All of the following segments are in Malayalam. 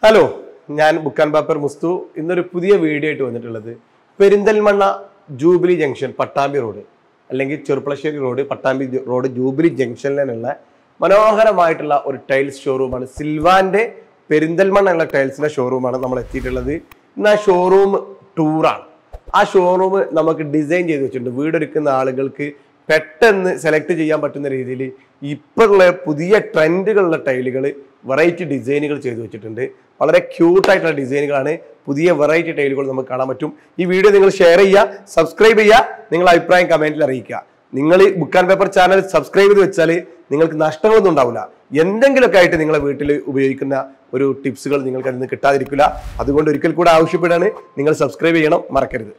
ഹലോ ഞാൻ ബുക്കാൻ പേപ്പർ മുസ്തു ഇന്നൊരു പുതിയ വീഡിയോ ആയിട്ട് വന്നിട്ടുള്ളത് Perinthalmanna jubilee junction Pattambi road അല്ലെങ്കിൽ ചെറുപ്പളശ്ശേരി റോഡ് പട്ടാമ്പി ജു- റോഡ് ജൂബിലി ജംഗ്ഷനിലുള്ള മനോഹരമായിട്ടുള്ള ഒരു ടൈൽസ് ഷോറൂമാണ് സിൽവാന്റെ പെരിന്തൽമണ്ണ ഉള്ള ടൈൽസിന്റെ ഷോറൂമാണ് നമ്മൾ എത്തിയിട്ടുള്ളത് ഇന്ന് ആ ഷോറൂം ടൂറാണ് ആ ഷോറൂം നമുക്ക് ഡിസൈൻ ചെയ്ത് വെച്ചിട്ടുണ്ട് വീടൊരുക്കുന്ന ആളുകൾക്ക് പെട്ടെന്ന് സെലക്ട് ചെയ്യാൻ പറ്റുന്ന രീതിയിൽ ഇപ്പോഴുള്ള പുതിയ ട്രെൻഡുകളുള്ള ടൈലുകൾ വെറൈറ്റി ഡിസൈനുകൾ ചെയ്തു വെച്ചിട്ടുണ്ട് വളരെ ക്യൂട്ടായിട്ടുള്ള ഡിസൈനുകളാണ് പുതിയ വെറൈറ്റി ടൈലുകൾ നമുക്ക് കാണാൻ പറ്റും ഈ വീഡിയോ നിങ്ങൾ ഷെയർ ചെയ്യുക സബ്സ്ക്രൈബ് ചെയ്യുക നിങ്ങളുടെ അഭിപ്രായം കമന്റിൽ അറിയിക്കുക നിങ്ങൾ book and paper channel subscribe ചെയ്ത് വെച്ചാൽ നിങ്ങൾക്ക് നഷ്ടങ്ങളൊന്നും ഉണ്ടാവില്ല എന്തെങ്കിലുമൊക്കെ ആയിട്ട് നിങ്ങളെ വീട്ടിൽ ഉപയോഗിക്കുന്ന ഒരു ടിപ്സുകൾ നിങ്ങൾക്ക് അതിൽ നിന്ന് കിട്ടാതിരിക്കില്ല അതുകൊണ്ട് ഒരിക്കൽ കൂടെ ആവശ്യപ്പെടാണ് നിങ്ങൾ സബ്സ്ക്രൈബ് ചെയ്യണം മറക്കരുത്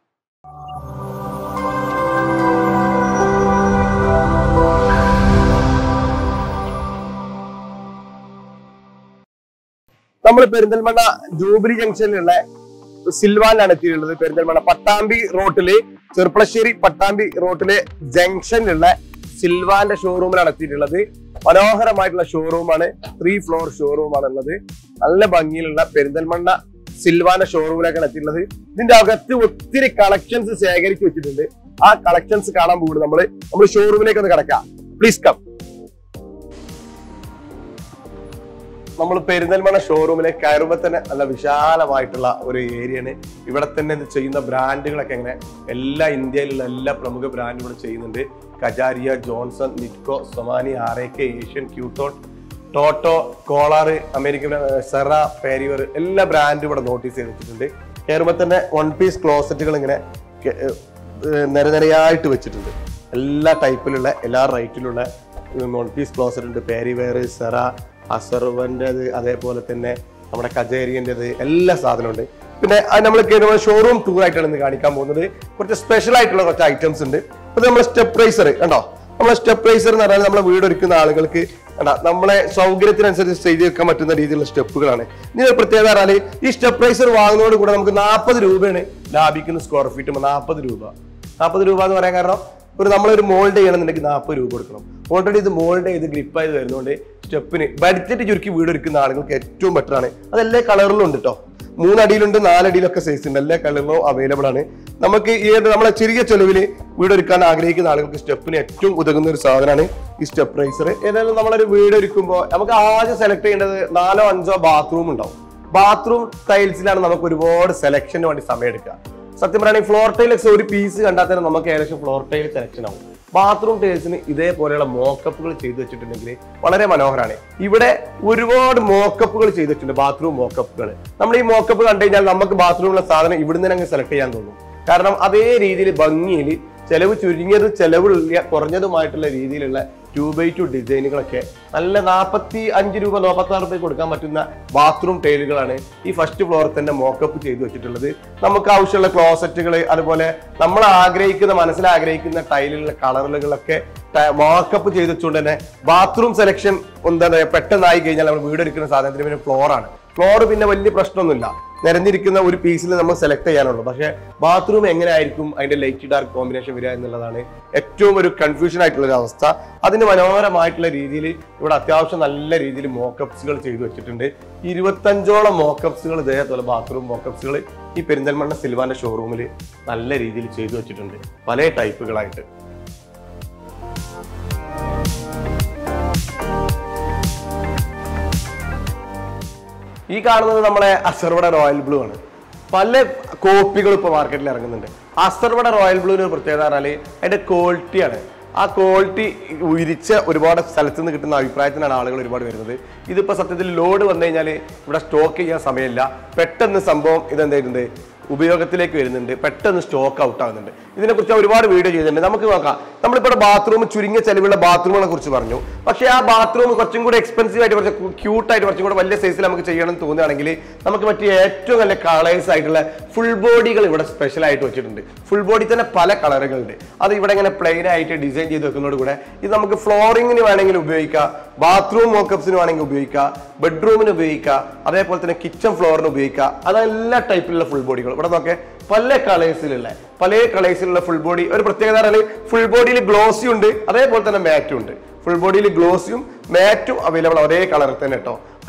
നമ്മൾ പെരിന്തൽമണ്ണ ജൂബിലി ജംഗ്ഷനിലുള്ള സിൽവാനിലാണ് എത്തിയിട്ടുള്ളത് പെരിന്തൽമണ്ണ പട്ടാമ്പി റോട്ടില് ചെറുപ്പളശ്ശേരി പട്ടാമ്പി റോട്ടിലെ ജംഗ്ഷനിലുള്ള സിൽവാന്റെ ഷോറൂമിലാണ് എത്തിയിട്ടുള്ളത് മനോഹരമായിട്ടുള്ള ഷോറൂമാണ് ത്രീ ഫ്ലോർ ഷോറൂമാണ് ഉള്ളത് നല്ല ഭംഗിയിലുള്ള പെരിന്തൽമണ്ണ സിൽവാന്റെ ഷോറൂമിലേക്കാണ് എത്തിയിട്ടുള്ളത് ഇതിന്റെ അകത്ത് ഒത്തിരി കളക്ഷൻസ് ശേഖരിച്ച് വെച്ചിട്ടുണ്ട് ആ കളക്ഷൻസ് കാണാൻ പോകുന്നത് നമ്മള് നമ്മൾ ഷോറൂമിലേക്ക് ഒന്ന് കിടക്കാം പ്ലീസ് കം നമ്മൾ പെരിന്തൽമണ്ണ ഷോറൂമിലേക്ക് കയറുമ്പോൾ തന്നെ നല്ല വിശാലമായിട്ടുള്ള ഒരു ഏരിയയാണ് ഇവിടെ തന്നെ ഇത് ചെയ്യുന്ന ബ്രാൻഡുകളൊക്കെ എങ്ങനെ എല്ലാ ഇന്ത്യയിലുള്ള എല്ലാ പ്രമുഖ ബ്രാൻഡും ഇവിടെ ചെയ്യുന്നുണ്ട് Kajaria Johnson Nitco Somany R A K Asian Qutone Toto Kohler American ഏർ, സെറ പാരിവർ എല്ലാ ബ്രാൻഡും ഇവിടെ നോട്ടീസ് ചെയ്ത് വെച്ചിട്ടുണ്ട് കയറുമ്പോൾ തന്നെ വൺ പീസ് ക്ലോസറ്റുകൾ ഇങ്ങനെ കെ- ഏർ, ഏർ, നിരനിരയായിട്ട് വെച്ചിട്ടുണ്ട് എല്ലാ ടൈപ്പിലുള്ള എല്ലാ റേറ്റിലുള്ള വൺ പീസ് ക്ലോസറ്റ് ഉണ്ട് പാരിവെയർ സെറ അസർവൻ്റെത് അതേപോലെ തന്നെ നമ്മുടെ കജേരിയൻ്റെത് എല്ലാ സാധനമുണ്ട് പിന്നെ അത് നമ്മൾ കയറുമ്പോൾ ഷോറൂം ടൂർ ആയിട്ടാണ് ഇന്ന് കാണിക്കാൻ പോകുന്നത് കുറച്ച് സ്പെഷ്യൽ ആയിട്ടുള്ള കുറച്ച് ഐറ്റംസ് ഉണ്ട് അത് നമ്മുടെ സ്റ്റെപ്പ് റൈസർ കണ്ടോ നമ്മളെ സ്റ്റെപ്പ് റൈസർ എന്ന് പറഞ്ഞാൽ നമ്മളെ വീട് ഒരുക്കുന്ന ആളുകൾക്ക് കണ്ടാ നമ്മളെ സൗകര്യത്തിനനുസരിച്ച് ചെയ്ത് വെക്കാൻ പറ്റുന്ന രീതിയിലുള്ള സ്റ്റെപ്പുകളാണ് ഇതിന് പ്രത്യേകത പറഞ്ഞാൽ ഈ സ്റ്റെപ്പ് റൈസർ വാങ്ങുന്നതോട് കൂടെ നമുക്ക് നാൽപ്പത് രൂപയാണ് ലാഭിക്കുന്ന സ്ക്വയർ ഫീറ്റ് നാൽപ്പത് രൂപ നാൽപ്പത് രൂപ എന്ന് പറയാൻ കാരണം ഒരു നമ്മളൊരു മോൾഡ് ചെയ്യണമെന്നുണ്ടെങ്കിൽ നാൽപ്പത് രൂപ കൊടുക്കണം ഓൾറെഡി ഇത് മോൾഡ് ചെയ്ത് ഗ്രിപ്പ് ആയത് വരുന്നതുകൊണ്ട് സ്റ്റെപ്പിന് ബഡ്ജറ്റ് ചുരുക്കി വീട് ഒരുക്കുന്ന ആളുകൾക്ക് ഏറ്റവും ബെറ്റർ ആണ് അത് എല്ലാ കളറിലും ഉണ്ട് കേട്ടോ മൂന്നടിയിലുണ്ട് നാലടിയിലൊക്കെ സൈസ് ഉണ്ട് എല്ലാ കളറിലും അവൈലബിൾ ആണ് നമുക്ക് ഈ ഒരു നമ്മളെ ചെറിയ ചെലവിൽ വീട് ഒരുക്കാൻ ആഗ്രഹിക്കുന്ന ആളുകൾക്ക് സ്റ്റെപ്പിന് ഏറ്റവും ഉതകുന്ന ഒരു സാധനമാണ് ഈ സ്റ്റെപ്പ് റൈസർ ഏതായാലും നമ്മളൊരു വീട് ഒരുക്കുമ്പോൾ നമുക്ക് ആദ്യം സെലക്ട് ചെയ്യേണ്ടത് നാലോ അഞ്ചോ ബാത്റൂം ഉണ്ടാവും ബാത്റൂം ടൈൽസിലാണ് നമുക്ക് ഒരുപാട് സെലക്ഷന് വേണ്ടി സമയം എടുക്കുക സത്യം പറയുകയാണെങ്കിൽ ഫ്ലോർ ടൈൽസ് ഒരു പീസ് കണ്ടാൽ തന്നെ നമുക്ക് ഏകദേശം ഫ്ലോർ ടൈൽ സെലക്ഷൻ ആവും ബാത്റൂം ടൈൽസിന് ഇതേപോലെയുള്ള മോക്കപ്പുകൾ ചെയ്തു വെച്ചിട്ടുണ്ടെങ്കിൽ വളരെ മനോഹരമാണ് ഇവിടെ ഒരുപാട് മോക്കപ്പുകൾ ചെയ്തു വെച്ചിട്ടുണ്ട് ബാത്റൂം മോക്കപ്പുകൾ നമ്മൾ ഈ മോക്കപ്പ് കണ്ടു കഴിഞ്ഞാൽ നമുക്ക് ബാത്റൂമിലുള്ള സാധനം ഇവിടുന്ന് തന്നെ അങ്ങ് സെലക്ട് ചെയ്യാൻ തോന്നും കാരണം അതേ രീതിയിൽ ഭംഗിയിൽ ചെലവ് ചുരുങ്ങിയത് ചെലവുള്ള കുറഞ്ഞതുമായിട്ടുള്ള രീതിയിലുള്ള ടു ബൈ ടു ഡിസൈനുകളൊക്കെ നല്ല നാൽപ്പത്തി അഞ്ച് രൂപ നാൽപ്പത്തി ആറ് രൂപയ്ക്ക് കൊടുക്കാൻ പറ്റുന്ന ബാത്റൂം ടൈലുകളാണ് ഈ ഫസ്റ്റ് ഫ്ലോറിൽ തന്നെ മോക്കപ്പ് ചെയ്തു വെച്ചിട്ടുള്ളത് നമുക്ക് ആവശ്യമുള്ള ക്ലോസറ്റുകൾ അതുപോലെ നമ്മൾ ആഗ്രഹിക്കുന്ന മനസ്സിൽ ആഗ്രഹിക്കുന്ന ടൈലിലുള്ള കളറുകളൊക്കെ മോക്കപ്പ് ചെയ്ത് വെച്ചുകൊണ്ട് തന്നെ ബാത്റൂം സെലക്ഷൻ എന്താ പറയുക പെട്ടെന്നായി കഴിഞ്ഞാൽ നമ്മൾ വീടെടുക്കുന്ന സാധനത്തിന് പിന്നെ ഫ്ലോറാണ് ഫ്ലോർ പിന്നെ വലിയ പ്രശ്നമൊന്നുമില്ല നിരന്നിരിക്കുന്ന ഒരു പീസിൽ നമ്മൾ സെലക്ട് ചെയ്യാനുള്ളൂ പക്ഷേ ബാത്റൂം എങ്ങനെയായിരിക്കും അതിന്റെ ലൈറ്റ് ഡാർക്ക് കോമ്പിനേഷൻ വരിക എന്നുള്ളതാണ് ഏറ്റവും ഒരു കൺഫ്യൂഷൻ ആയിട്ടുള്ള ഒരു അവസ്ഥ അതിന് മനോഹരമായിട്ടുള്ള രീതിയിൽ ഇവിടെ അത്യാവശ്യം നല്ല രീതിയിൽ മോക്കപ്സുകൾ ചെയ്തു വെച്ചിട്ടുണ്ട് ഇരുപത്തഞ്ചോളം മോക്കപ്സുകൾ ഇതേപോലെ ബാത്റൂം മോക്കപ്സുകൾ ഈ പെരിന്തൽമണ്ണ സിൽവാന്റെ ഷോറൂമിൽ നല്ല രീതിയിൽ ചെയ്തു വെച്ചിട്ടുണ്ട് പല ടൈപ്പുകളായിട്ട് ഈ കാണുന്നത് നമ്മളെ അസർവട റോയൽ ബ്ലൂ ആണ് പല കോപ്പികൾ ഇപ്പോൾ മാർക്കറ്റിൽ ഇറങ്ങുന്നുണ്ട് അസർവട റോയൽ ബ്ലൂവിന് ഒരു പ്രത്യേകത പറഞ്ഞാൽ അതിന്റെ ക്വാളിറ്റിയാണ് ആ ക്വാളിറ്റി ഉരിച്ച ഒരുപാട് സ്ഥലത്ത് നിന്ന് കിട്ടുന്ന അഭിപ്രായത്തിനാണ് ആളുകൾ ഒരുപാട് വരുന്നത് ഇതിപ്പോൾ സത്യത്തിൽ ലോഡ് വന്നു കഴിഞ്ഞാൽ ഇവിടെ സ്റ്റോക്ക് ചെയ്യാൻ സമയമില്ല പെട്ടെന്ന് സംഭവം ഇതെന്തായിട്ടുണ്ട് ഉപയോഗത്തിലേക്ക് വരുന്നുണ്ട് പെട്ടെന്ന് സ്റ്റോക്ക് ഔട്ട് ആകുന്നുണ്ട് ഇതിനെക്കുറിച്ച് ഒരുപാട് വീഡിയോ ചെയ്തിട്ടുണ്ട് നമുക്ക് നോക്കാം നമ്മളിപ്പോൾ ബാത്റൂം ചുരുങ്ങിയ ചെലവുള്ള ബാത്റൂമുകളെ കുറിച്ച് പറഞ്ഞു പക്ഷേ ആ ബാത്റൂം കുറച്ചും കൂടി എക്സ്പെൻസീവ് ആയിട്ട് കുറച്ച് ക്യൂട്ടായിട്ട് കുറച്ചും കൂടെ വലിയ സൈസിൽ നമുക്ക് ചെയ്യണം എന്ന് തോന്നുകയാണെങ്കിൽ നമുക്ക് പറ്റിയ ഏറ്റവും നല്ല കളേഴ്സ് ആയിട്ടുള്ള ഫുൾ ബോഡികൾ ഇവിടെ സ്പെഷ്യൽ ആയിട്ട് വെച്ചിട്ടുണ്ട് ഫുൾ ബോഡി തന്നെ പല കളറുകളുണ്ട് അത് ഇവിടെ ഇങ്ങനെ പ്ലെയിൻ ആയിട്ട് ഡിസൈൻ ചെയ്ത് വെക്കുന്നതോട് കൂടെ ഇത് നമുക്ക് ഫ്ലോറിങ്ങിന് വേണമെങ്കിൽ ഉപയോഗിക്കാം ബാത്റൂം മോക്കപ്സിന് വേണമെങ്കിൽ ഉപയോഗിക്കാം ബെഡ്റൂമിന് ഉപയോഗിക്കാം അതേപോലെ തന്നെ കിച്ചൺ ഫ്ലോറിന് ഉപയോഗിക്കാം അതെല്ലാ ടൈപ്പിലുള്ള ഫുൾ ബോഡികൾ ഇവിടെ നോക്കെ പല കളേഴ്സിലുള്ള പല കളേഴ്സിലുള്ള ഫുൾ ബോഡി ഒരു പ്രത്യേകത പറഞ്ഞാൽ ഫുൾ ബോഡിയിൽ ഗ്ലോസി ഉണ്ട് അതേപോലെ തന്നെ മാറ്റും ഉണ്ട് ഫുൾ ബോഡിയിൽ ഗ്ലോസിയും മാറ്റും അവൈലബിൾ ഒരേ കളറിൽ തന്നെ കേട്ടോ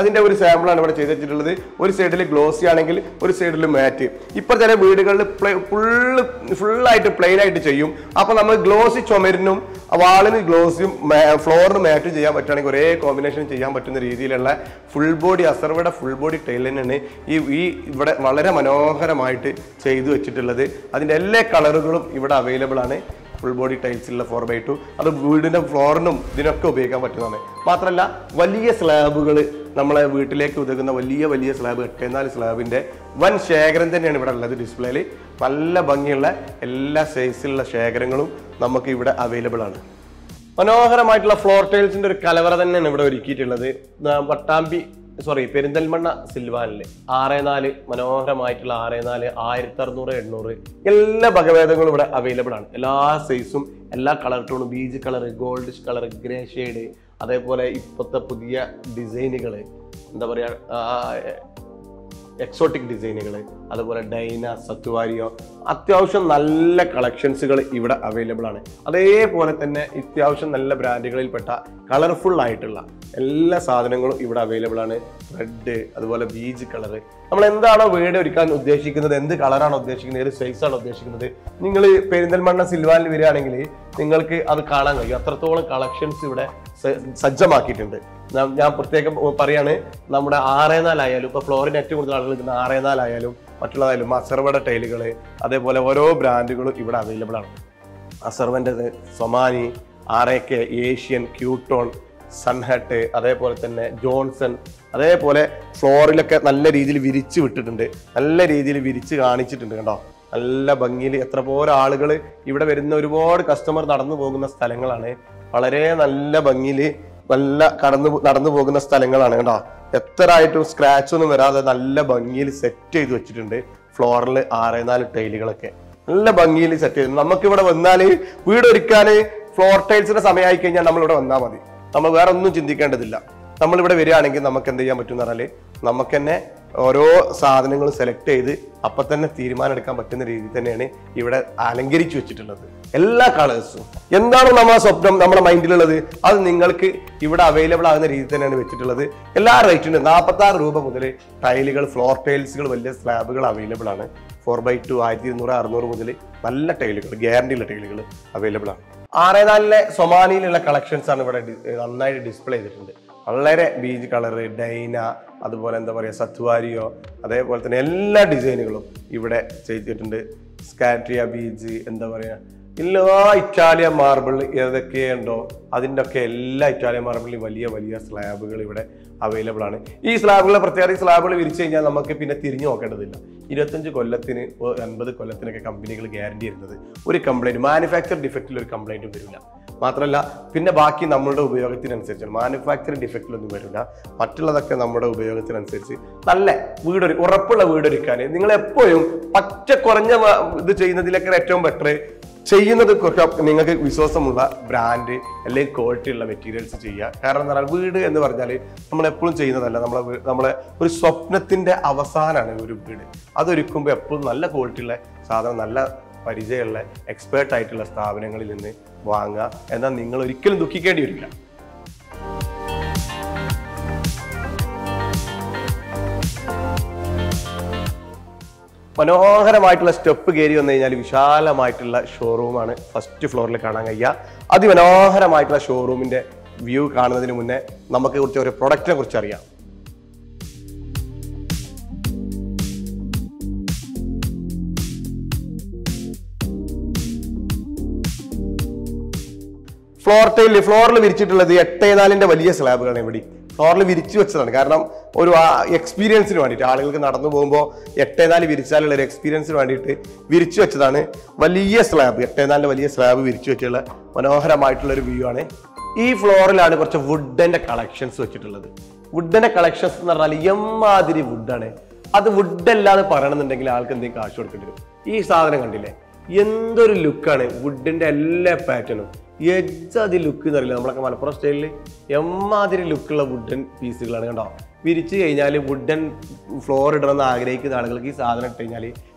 അതിന്റെ ഒരു സാമ്പിളാണ് ഇവിടെ ചെയ്ത് വെച്ചിട്ടുള്ളത് ഒരു സൈഡിൽ ഗ്ലോസി ആണെങ്കിൽ ഒരു സൈഡിൽ മാറ്റ് ഇപ്പൊ ചില വീടുകളിൽ ഫുള്ള് ഫുള്ളായിട്ട് പ്ലെയിൻ ആയിട്ട് ചെയ്യും അപ്പൊ നമ്മൾ ഗ്ലോസി ചുമരിനും വാളിന് ഗ്ലോസിയും ഫ്ലോറിന് മാറ്റും ചെയ്യാൻ പറ്റുകയാണെങ്കിൽ ഒരേ കോമ്പിനേഷൻ ചെയ്യാൻ പറ്റുന്ന രീതിയിലുള്ള ഫുൾ ബോഡി അസർവയുടെ ഫുൾ ബോഡി ടൈൽ തന്നെയാണ് ഈ ഈ ഇവിടെ വളരെ മനോഹരമായിട്ട് ചെയ്തു വെച്ചിട്ടുള്ളത് അതിന്റെ എല്ലാ കളറുകളും ഇവിടെ അവൈലബിൾ ആണ് ഫുൾ ബോഡി ടൈൽസിലുള്ള ഫോർ ബൈ ടു അത് വീടിന്റെ ഫ്ലോറിനും ഇതിനൊക്കെ ഉപയോഗിക്കാൻ പറ്റുന്നതാണ് മാത്രമല്ല വലിയ സ്ലാബുകൾ നമ്മളെ വീട്ടിലേക്ക് ഉതകുന്ന വലിയ വലിയ സ്ലാബ് എട്ടേനാല് സ്ലാബിന്റെ വൻ ശേഖരം തന്നെയാണ് ഇവിടെ ഉള്ളത് ഡിസ്പ്ലേയിൽ നല്ല ഭംഗിയുള്ള എല്ലാ സൈസിലുള്ള ശേഖരങ്ങളും നമുക്ക് ഇവിടെ അവൈലബിൾ ആണ് മനോഹരമായിട്ടുള്ള ഫ്ലോർ ടൈൽസിന്റെ ഒരു കലവറ തന്നെയാണ് ഇവിടെ ഒരുക്കിയിട്ടുള്ളത് ആ, പട്ടാമ്പി സോറി പെരിന്തൽമണ്ണ സിൽവാനില് ആറ് നാല് മനോഹരമായിട്ടുള്ള ആറ് നാല് ആയിരത്തി അറുന്നൂറ് എണ്ണൂറ് എല്ലാ വകഭേദങ്ങളും ഇവിടെ അവൈലബിൾ ആണ് എല്ലാ സൈസും എല്ലാ കളർ ടോണും beige colour gold colour grey shade അതേപോലെ ഇപ്പോഴത്തെ പുതിയ ഡിസൈനുകൾ എന്താ പറയുക എക്സോട്ടിക് ഡിസൈനുകൾ അതുപോലെ ഡൈന സത്വാരിയോ അത്യാവശ്യം നല്ല കളക്ഷൻസുകൾ ഇവിടെ അവൈലബിൾ ആണ് അതേപോലെ തന്നെ അത്യാവശ്യം നല്ല ബ്രാൻഡുകളിൽപ്പെട്ട കളർഫുൾ ആയിട്ടുള്ള എല്ലാ സാധനങ്ങളും ഇവിടെ അവൈലബിൾ ആണ് റെഡ് അതുപോലെ ബീജ് കളർ നമ്മൾ എന്താണോ വീട് ഒരുക്കാൻ ഉദ്ദേശിക്കുന്നത് എന്ത് കളറാണ് ഉദ്ദേശിക്കുന്നത് ഏത് സൈസ് ആണ് ഉദ്ദേശിക്കുന്നത് നിങ്ങൾ പെരിന്തൽമണ്ണ സിൽവാനിൽ വരികയാണെങ്കിൽ നിങ്ങൾക്ക് അത് കാണാൻ കഴിയും അത്രത്തോളം കളക്ഷൻസ് ഇവിടെ സ- സജ്ജമാക്കിയിട്ടുണ്ട് ന- ഞാൻ പ്രത്യേകം പറയാണ് നമ്മുടെ ആറേ നാലായാലും ഇപ്പൊ ഫ്ലോറിന് ഏറ്റവും കൂടുതൽ ആളുകൾ നിൽക്കുന്ന ആറേ നാലായാലും മറ്റുള്ളതായാലും അസർവട ടൈലുകൾ അതേപോലെ ഓരോ ബ്രാൻഡുകളും ഇവിടെ അവൈലബിൾ ആണ് അസർവൻ്റെത് Somany R A K Asian Qutone സൺഹട്ട് അതേപോലെ തന്നെ ജോൺസൺ അതേപോലെ ഫ്ലോറിലൊക്കെ നല്ല രീതിയിൽ വിരിച്ച് വിട്ടിട്ടുണ്ട് നല്ല രീതിയിൽ വിരിച്ച് കാണിച്ചിട്ടുണ്ട് കണ്ടോ നല്ല ഭംഗിയിൽ എത്ര പോലെ ആളുകൾ ഇവിടെ വരുന്ന ഒരുപാട് കസ്റ്റമർ നടന്നു പോകുന്ന സ്ഥലങ്ങളാണ് വളരെ നല്ല ഭംഗിയിൽ നല്ല കടന്നു നടന്നു പോകുന്ന സ്ഥലങ്ങളാണ് കേട്ടോ എത്ര ആയിട്ടും സ്ക്രാച്ച് ഒന്നും വരാതെ നല്ല ഭംഗിയിൽ സെറ്റ് ചെയ്ത് വെച്ചിട്ടുണ്ട് ഫ്ലോറിൽ ആറേ നാല് ടൈലുകളൊക്കെ നല്ല ഭംഗിയിൽ സെറ്റ് ചെയ്തു നമുക്ക് ഇവിടെ വന്നാല് വീട് ഒരുക്കാന് ഫ്ലോർ ടൈൽസിന്റെ സമയമായി കഴിഞ്ഞാൽ നമ്മൾ ഇവിടെ വന്നാൽ മതി നമ്മൾ വേറെ ഒന്നും ചിന്തിക്കേണ്ടതില്ല നമ്മൾ ഇവിടെ വരികയാണെങ്കിൽ നമുക്ക് എന്ത് ചെയ്യാൻ പറ്റും എന്ന് പറഞ്ഞാല് നമുക്ക് തന്നെ ഓരോ സാധനങ്ങളും സെലക്ട് ചെയ്ത് അപ്പൊ തന്നെ തീരുമാനം എടുക്കാൻ പറ്റുന്ന രീതിയിൽ തന്നെയാണ് ഇവിടെ അലങ്കരിച്ചു വെച്ചിട്ടുള്ളത് എല്ലാ കളേഴ്സും എന്താണ് നമ്മളെ സ്വപ്നം നമ്മുടെ മൈൻഡിലുള്ളത് അത് നിങ്ങൾക്ക് ഇവിടെ അവൈലബിൾ ആകുന്ന രീതിയിൽ തന്നെയാണ് വെച്ചിട്ടുള്ളത് എല്ലാ റേറ്റിനും നാൽപ്പത്തി ആറ് രൂപ മുതൽ ടൈലുകൾ ഫ്ലോർ ടൈൽസുകൾ വലിയ സ്ലാബുകൾ അവൈലബിൾ ആണ് ഫോർ ബൈ ടു ആയിരത്തി ഇരുന്നൂറ് അറുന്നൂറ് മുതൽ നല്ല ടൈലുകൾ ഗ്യാരണ്ടിയുള്ള ടൈലുകൾ അവൈലബിൾ ആണ് ആറേ നാലിലെ സൊമാനിയിലുള്ള കളക്ഷൻസ് ആണ് ഇവിടെ ഡി- നന്നായിട്ട് ഡിസ്പ്ലേ ചെയ്തിട്ടുണ്ട് വളരെ ബീജ് കളറ് ഡൈന അതുപോലെ എന്താ പറയുക സത്വാരിയോ അതേപോലെ തന്നെ എല്ലാ ഡിസൈനുകളും ഇവിടെ ചെയ്തിട്ടുണ്ട് സ്കാട്രിയ ബീജ് എന്താ പറയുക എല്ലാ ഇറ്റാലിയൻ മാർബിൾ ഏതൊക്കെയുണ്ടോ അതിൻ്റെ ഒക്കെ എല്ലാ ഇറ്റാലിയൻ മാർബിളിലും വലിയ വലിയ സ്ലാബുകൾ ഇവിടെ അവൈലബിൾ ആണ് ഈ സ്ലാബുകളെ പ്രത്യേക സ്ലാബുകൾ വിരിച്ചു കഴിഞ്ഞാൽ നമുക്ക് പിന്നെ തിരിഞ്ഞു നോക്കേണ്ടതില്ല ഇരുപത്തഞ്ച് കൊല്ലത്തിന് ഒ- അൻപത് കൊല്ലത്തിനൊക്കെ കമ്പനികൾ ഗ്യാരണ്ടി തരുന്നത് ഒരു കംപ്ലൈന്റ് മാനുഫാക്ചർ ഡിഫക്റ്റിൽ ഒരു കംപ്ലൈന്റും വരില്ല മാത്രമല്ല പിന്നെ ബാക്കി നമ്മളുടെ ഉപയോഗത്തിനനുസരിച്ചാണ് മാനുഫാക്ചറിങ് ഡിഫക്റ്റിലൊന്നും വരില്ല മറ്റുള്ളതൊക്കെ നമ്മുടെ ഉപയോഗത്തിനനുസരിച്ച് നല്ല വീടൊരു ഉറപ്പുള്ള വീടൊരുക്കാൻ നിങ്ങൾ എപ്പോഴും പച്ച കുറഞ്ഞ വ- ഇത് ചെയ്യുന്നതിലൊക്കെ ഏറ്റവും ബെറ്റർ ചെയ്യുന്നത് കുറച്ച് നിങ്ങൾക്ക് വിശ്വാസമുള്ള ബ്രാൻഡ് അല്ലെങ്കിൽ ക്വാളിറ്റി ഉള്ള മെറ്റീരിയൽസ് ചെയ്യുക കാരണം എന്താ പറയുക വീട് എന്ന് പറഞ്ഞാൽ നമ്മൾ എപ്പോഴും ചെയ്യുന്നതല്ല നമ്മളെ വീ- നമ്മളെ ഒരു സ്വപ്നത്തിന്റെ അവസാനമാണ് ഒരു വീട് അതൊരുക്കുമ്പോൾ എപ്പോഴും നല്ല ക്വാളിറ്റി ഉള്ള സാധനം നല്ല പരിചയമുള്ള എക്സ്പേർട്ട് ആയിട്ടുള്ള സ്ഥാപനങ്ങളിൽ നിന്ന് വാങ്ങുക എന്നാൽ നിങ്ങൾ ഒരിക്കലും ദുഃഖിക്കേണ്ടി വരില്ല മനോഹരമായിട്ടുള്ള സ്റ്റെപ്പ് കയറി വന്നു കഴിഞ്ഞാൽ വിശാലമായിട്ടുള്ള ഷോറൂമാണ് ഫസ്റ്റ് ഫ്ലോറിൽ കാണാൻ കഴിയുക അതിമനോഹരമായിട്ടുള്ള ഷോറൂമിന്റെ വ്യൂ കാണുന്നതിന് മുന്നേ നമുക്ക് കുറിച്ച് ഒരു പ്രൊഡക്റ്റിനെ കുറിച്ച് അറിയാം ഫ്ലോർ ടൈലിൽ ഫ്ലോറിൽ വിരിച്ചിട്ടുള്ളത് എട്ടേ നാലിന്റെ വലിയ സ്ലാബുകളാണ് ഇവിടെ ഫ്ലോറിൽ വിരിച്ചു വെച്ചതാണ് കാരണം ഒരു എക്സ്പീരിയൻസിന് വേണ്ടിയിട്ട് ആളുകൾക്ക് നടന്നു പോകുമ്പോൾ എട്ടേ നാല് വിരിച്ചാലുള്ള ഒരു എക്സ്പീരിയൻസിന് വേണ്ടിയിട്ട് വിരിച്ചു വെച്ചതാണ് വലിയ സ്ലാബ് എട്ടേ നാലിന്റെ വലിയ സ്ലാബ് വിരിച്ചു വെച്ചുള്ള മനോഹരമായിട്ടുള്ള ഒരു വ്യൂ ആണ് ഈ ഫ്ലോറിലാണ് കുറച്ച് വുഡന്റെ കളക്ഷൻസ് വെച്ചിട്ടുള്ളത് വുഡന്റെ കളക്ഷൻസ് എന്ന് പറഞ്ഞാൽ എമ്മാതിരി വുഡാണ് അത് വുഡ് അല്ലാതെ പറയണമെന്നുണ്ടെങ്കിൽ ആൾക്ക് എന്തെങ്കിലും കാശ് കൊടുക്കേണ്ടി വരും ഈ സാധനം കണ്ടില്ലേ എന്തൊരു ലുക്കാണ് വുഡിന്റെ എല്ലാ പാറ്റേണും എജ്ജാതി ലുക്ക് എന്നറിയില്ല നമ്മളൊക്കെ മലപ്പുറം സ്റ്റൈലിൽ എമ്മാതിരി ലുക്കുള്ള വുഡൻ പീസുകളാണ് കണ്ടോ വിരിച്ചു കഴിഞ്ഞാൽ വുഡൻ ഫ്ലോർ ഇടണമെന്ന് ആഗ്രഹിക്കുന്ന ആളുകൾക്ക് ഈ സാധനം ഇട്ട് കഴിഞ്ഞാൽ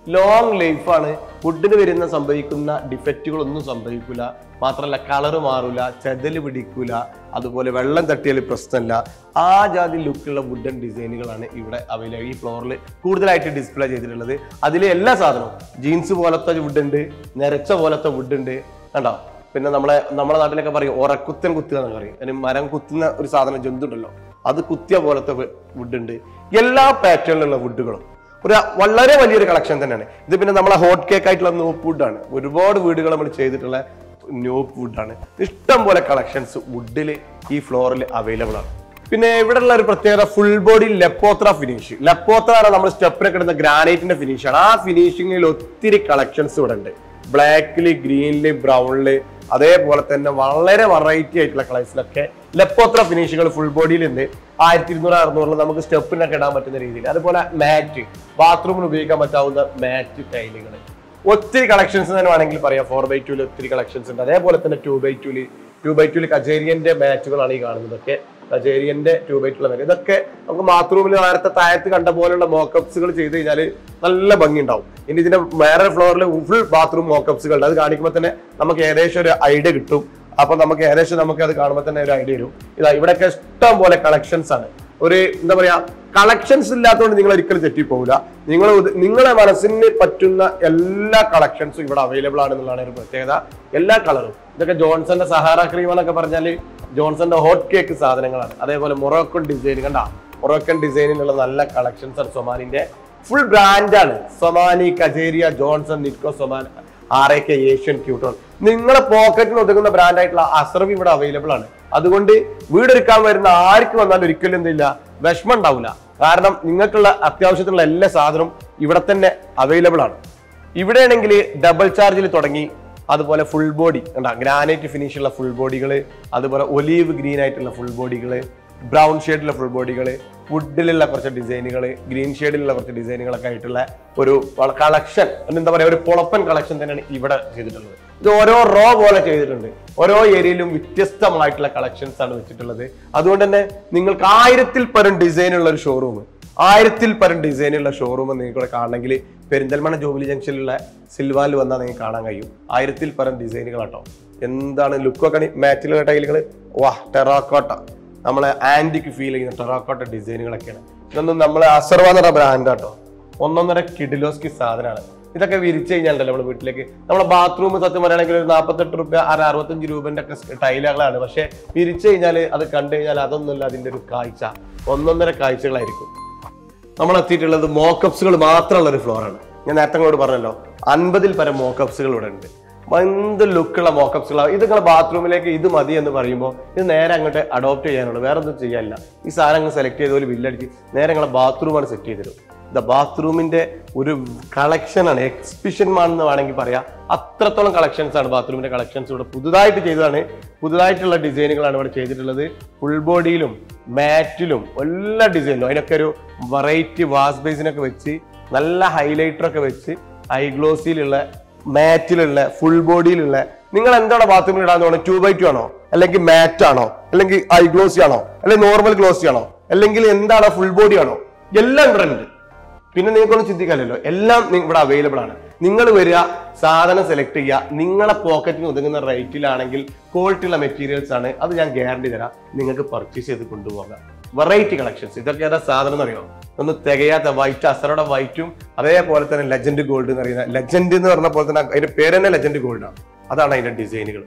ലോങ് ലൈഫാണ് വുഡിന് വരുന്ന സംഭവിക്കുന്ന ഡിഫക്റ്റുകളൊന്നും സംഭവിക്കില്ല മാത്രമല്ല കളറ് മാറില്ല ചെതല് പിടിക്കൂല അതുപോലെ വെള്ളം തട്ടിയാൽ പ്രശ്നമില്ല ആ ജാതി ലുക്കുള്ള വുഡൻ ഡിസൈനുകളാണ് ഇവിടെ അവൈലബിൾ ഈ ഫ്ലോറിൽ കൂടുതലായിട്ട് ഡിസ്പ്ലേ ചെയ്തിട്ടുള്ളത് അതിൽ എല്ലാ സാധനവും ജീൻസ് പോലത്തെ വുഡ് ഉണ്ട് നിരച്ച പോലത്തെ വുഡ് ഉണ്ട് കണ്ടോ പിന്നെ നമ്മളെ നമ്മുടെ നാട്ടിലൊക്കെ പറയും ഒറക്കുത്തൻ കുത്തുക എന്ന് പറയും അതിന് മരം കുത്തുന്ന ഒരു സാധനം ജന്തു ഉണ്ടല്ലോ അത് കുത്തിയ പോലത്തെ വുഡ് ഉണ്ട് എല്ലാ പാറ്റേണിലുള്ള വുഡുകളും ഒരു വളരെ വലിയൊരു കളക്ഷൻ തന്നെയാണ് ഇത് പിന്നെ നമ്മളെ ഹോട്ട് കേക്ക് ആയിട്ടുള്ള നോപ്പ് വുഡാണ് ഒരുപാട് വീടുകൾ നമ്മൾ ചെയ്തിട്ടുള്ള നോപ്പ് വുഡാണ് ഇഷ്ടം പോലെ കളക്ഷൻസ് വുഡിൽ ഈ ഫ്ലോറിൽ അവൈലബിൾ ആണ് പിന്നെ ഇവിടെ ഉള്ള ഒരു പ്രത്യേകത ഫുൾ ബോഡി ലെപ്പോത്ര ഫിനിഷ് ലെപ്പോത്ര നമ്മൾ സ്റ്റെപ്പിനൊക്കെ ഇടുന്ന ഗ്രാനൈറ്റിന്റെ ഫിനിഷ് ആണ് ആ ഫിനിഷിങ്ങിൽ ഒത്തിരി കളക്ഷൻസ് ഇവിടെ ഉണ്ട് ബ്ലാക്കില് ഗ്രീനില് ബ്രൗണില് അതേപോലെ തന്നെ വളരെ വെറൈറ്റി ആയിട്ടുള്ള കളേഴ്സിലൊക്കെ ലെപ്പോത്ര ഫിനിഷുകൾ ഫുൾ ബോഡിയിലുണ്ട് ആയിരത്തി ഇരുന്നൂറ് അറുന്നൂറിൽ നമുക്ക് സ്റ്റെപ്പിനൊക്കെ ഇടാൻ പറ്റുന്ന രീതിയിൽ അതുപോലെ മാറ്റ് ബാത്റൂമിൽ ഉപയോഗിക്കാൻ പറ്റാവുന്ന മാറ്റ് ടൈലുകൾ ഒത്തിരി കളക്ഷൻസ് തന്നെ വേണമെങ്കിൽ പറയാം ഫോർ ബൈ ടൂല് ഒത്തിരി കളക്ഷൻസ് ഉണ്ട് അതേപോലെ തന്നെ ടു ബൈ ടൂല് ടു ബൈ ടൂല് കജേരിയന്റെ മാറ്റുകളാണ് ഈ കാണുന്നതൊക്കെ കജേരിയന്റെ ടു ബൈ ടൂള്ള മാറ്റ് ഇതൊക്കെ നമുക്ക് ബാത്റൂമിൽ നേരത്തെ താഴത്ത് കണ്ട പോലുള്ള മോക്കപ്സുകൾ ചെയ്ത് കഴിഞ്ഞാൽ നല്ല ഭംഗി ഉണ്ടാവും ഇനി ഇതിന്റെ വേറെ ഫ്ലോറിൽ ഫുൾ ബാത്റൂം മോക്കപ്സുകൾ ഉണ്ട് അത് കാണിക്കുമ്പോൾ തന്നെ നമുക്ക് ഏകദേശം ഒരു ഐഡിയ കിട്ടും അപ്പൊ നമുക്ക് ഏകദേശം നമുക്ക് അത് കാണുമ്പോൾ തന്നെ ഒരു ഐഡിയ വരും ഇതാ ഇവിടെയൊക്കെ ഇഷ്ടം പോലെ കളക്ഷൻസ് ആണ് ഒരു എന്താ പറയാ കളക്ഷൻസ് ഇല്ലാത്തതുകൊണ്ട് നിങ്ങൾ ഒരിക്കലും തെറ്റിപ്പോകില്ല നിങ്ങൾ ഉദ്ദ- നിങ്ങളെ മനസ്സിന് പറ്റുന്ന എല്ലാ കളക്ഷൻസും ഇവിടെ അവൈലബിൾ ആണെന്നുള്ളതാണ് ഒരു പ്രത്യേകത എല്ലാ കളറും ഇതൊക്കെ ജോൺസന്റെ സഹാറ ക്രീം എന്നൊക്കെ പറഞ്ഞാൽ ജോൺസന്റെ ഹോട്ട് കേക്ക് സാധനങ്ങളാണ് അതേപോലെ മൊറോക്കൺ ഡിസൈൻ കണ്ട മൊറോക്കൻ ഡിസൈനിലുള്ള നല്ല കളക്ഷൻസ് ആണ് സൊമാനിന്റെ ഫുൾ ബ്രാൻഡാണ് സൊമാനി കജേരിയ ജോൺസൺ നിറ്റ്കോ സൊമാൻ R A K Asian Qutone നിങ്ങളെ പോക്കറ്റിന് ഒതുങ്ങുന്ന ബ്രാൻഡ് ആയിട്ടുള്ള അസർവ് ഇവിടെ അവൈലബിൾ ആണ് അതുകൊണ്ട് വീടെടുക്കാൻ വരുന്ന ആർക്ക് വന്നാലും ഒരിക്കലും എന്തില്ല വിഷമം ഉണ്ടാവില്ല കാരണം നിങ്ങൾക്കുള്ള അത്യാവശ്യത്തിനുള്ള എല്ലാ സാധനവും ഇവിടെ തന്നെ അവൈലബിൾ ആണ് ഇവിടെയാണെങ്കിൽ ഡബിൾ ചാർജിൽ തുടങ്ങി അതുപോലെ ഫുൾ ബോഡി കണ്ട ഗ്രാനൈറ്റ് ഫിനിഷ് ഉള്ള ഫുൾ ബോഡികൾ അതുപോലെ ഒലീവ് ഗ്രീൻ ആയിട്ടുള്ള ഫുൾ ബോഡികൾ ബ്രൗൺ ഷെയ്ഡിലുള്ള ഫുൾ ബോഡികൾ വുഡിലുള്ള കുറച്ച് ഡിസൈനുകൾ ഗ്രീൻ ഷെയ്ഡിലുള്ള കുറച്ച് ഡിസൈനുകളൊക്കെ ആയിട്ടുള്ള ഒരു കളക്ഷൻ എന്താ പറയുക ഒരു പൊളപ്പൻ കളക്ഷൻ തന്നെയാണ് ഇവിടെ ചെയ്തിട്ടുള്ളത് ഇത് ഓരോ റോ പോലെ ചെയ്തിട്ടുണ്ട് ഓരോ ഏരിയയിലും വ്യത്യസ്തമായിട്ടുള്ള കളക്ഷൻസ് ആണ് വെച്ചിട്ടുള്ളത് അതുകൊണ്ട് തന്നെ നിങ്ങൾക്ക് ആയിരത്തിൽ പരം ഡിസൈനുള്ള ഒരു ഷോറൂം ആയിരത്തിൽ പരം ഡിസൈനുള്ള ഷോറൂം നിങ്ങൾക്ക് ഇവിടെ കാണണമെങ്കിൽ പെരിന്തൽമണ്ണ ജോബിലി ജംഗ്ഷനിലുള്ള സിൽവാനിൽ വന്നാൽ നിങ്ങൾക്ക് കാണാൻ കഴിയും ആയിരത്തിൽ പരം ഡിസൈനുകൾ കേട്ടോ എന്താണ് ലുക്കൊക്കെ മാറ്റിലുള്ള ടൈലുകൾ വാ ടെറാക്കോട്ട നമ്മളെ ആന്റിക്ക് ഫീൽ ചെയ്യുന്ന ടെറാക്കോട്ട ഡിസൈനുകളൊക്കെയാണ് ഇതൊന്നും നമ്മളെ അസർവ എന്ന് പറഞ്ഞ ബ്രാൻഡ് കേട്ടോ ഒന്നൊന്നര കിഡിലോസ്കി സാധനമാണ് ഇതൊക്കെ വിരിച്ചു കഴിഞ്ഞാലല്ലോ നമ്മുടെ വീട്ടിലേക്ക് നമ്മുടെ ബാത്റൂം സത്യം പറയുകയാണെങ്കിൽ ഒരു നാൽപ്പത്തെട്ട് രൂപ അര അറുപത്തഞ്ച് രൂപന്റെ ഒക്കെ ടൈലുകളാണ് പക്ഷെ വിരിച്ചു കഴിഞ്ഞാൽ അത് കണ്ടു കഴിഞ്ഞാൽ അതൊന്നുമല്ല അതിന്റെ ഒരു കാഴ്ച ഒന്നൊന്നര കാഴ്ചകളായിരിക്കും നമ്മൾ എത്തിയിട്ടുള്ളത് മോക്കപ്സുകൾ മാത്രമുള്ള ഒരു ഫ്ലോറാണ് ഞാൻ നേരത്തെ കൂടെ പറഞ്ഞല്ലോ അൻപതിൽ പരം മോക്കപ്സുകൾ ഇവിടെ ഉണ്ട് എന്ത് ലുക്കുള്ള മോക്കപ്സുകളാണ് ഇത് നിങ്ങളെ ബാത്റൂമിലേക്ക് ഇത് മതി എന്ന് പറയുമ്പോൾ ഇത് നേരെ അങ്ങോട്ട് അഡോപ്റ്റ് ചെയ്യാനുള്ളൂ വേറെ ഒന്നും ചെയ്യാനില്ല ഈ സാധനങ്ങൾ സെലക്ട് ചെയ്ത പോലെ ബില്ലടിച്ച് നേരെ നിങ്ങളെ ബാത്റൂമാണ് സെറ്റ് ചെയ്ത് തരും ദ ബാത്റൂമിന്റെ ഒരു കളക്ഷനാണ് എക്സിബിഷൻ എന്ന് വേണമെങ്കിൽ പറയാം അത്രത്തോളം കളക്ഷൻസ് ആണ് ബാത്റൂമിന്റെ കളക്ഷൻസ് ഇവിടെ പുതുതായിട്ട് ചെയ്തതാണ് പുതുതായിട്ടുള്ള ഡിസൈനുകളാണ് ഇവിടെ ചെയ്തിട്ടുള്ളത് ഫുൾ ബോഡിയിലും മാറ്റിലും എല്ലാ ഡിസൈനിലും അതിനൊക്കെ ഒരു വെറൈറ്റി വാഷ് ബേസിനൊക്കെ വെച്ച് നല്ല ഹൈലൈറ്റർ ഒക്കെ വെച്ച് ഐ ഗ്ലോസിയിലുള്ള മാറ്റിലുള്ള ഫുൾ ബോഡിയിലുള്ള നിങ്ങൾ എന്താണ് ബാത്റൂമിൽ ഇടാൻ തോന്നുന്നത് ടു ബൈ ടു ആണോ അല്ലെങ്കിൽ മാറ്റ് ആണോ അല്ലെങ്കിൽ ഐ ഗ്ലോസി ആണോ അല്ലെങ്കിൽ നോർമൽ ഗ്ലോസി ആണോ അല്ലെങ്കിൽ എന്താണ് ഫുൾ ബോഡി ആണോ എല്ലാം ഇവിടെ ഉണ്ട് പിന്നെ നിങ്ങൾക്കൊന്നും ചിന്തിക്കാമല്ലോ എല്ലാം നി- ഇവിടെ അവൈലബിൾ ആണ് നിങ്ങൾ വരിക സാധനം സെലക്ട് ചെയ്യുക നിങ്ങളെ പോക്കറ്റിന് ഒതുങ്ങുന്ന റേറ്റിലാണെങ്കിൽ ക്വാളിറ്റി ഉള്ള മെറ്റീരിയൽസ് ആണ് അത് ഞാൻ ഗ്യാരണ്ടി തരാം നിങ്ങൾക്ക് പർച്ചേസ് ചെയ്ത് കൊണ്ടുപോകാം വെറൈറ്റി കളക്ഷൻസ് ഇതൊക്കെ ഏതാ സാധനം എന്നറിയോ ഒന്ന് തികയാത്ത വൈറ്റ് അസറയുടെ വൈറ്റും അതേപോലെ തന്നെ ലെജൻഡ് ഗോൾഡ് എന്ന് പറയുന്ന ലെജൻഡ് എന്ന് പറഞ്ഞ പോലെ തന്നെ അതിന്റെ പേര് തന്നെ ലെജൻഡ് ഗോൾഡ് ആണ് അതാണ് അതിന്റെ ഡിസൈനുകൾ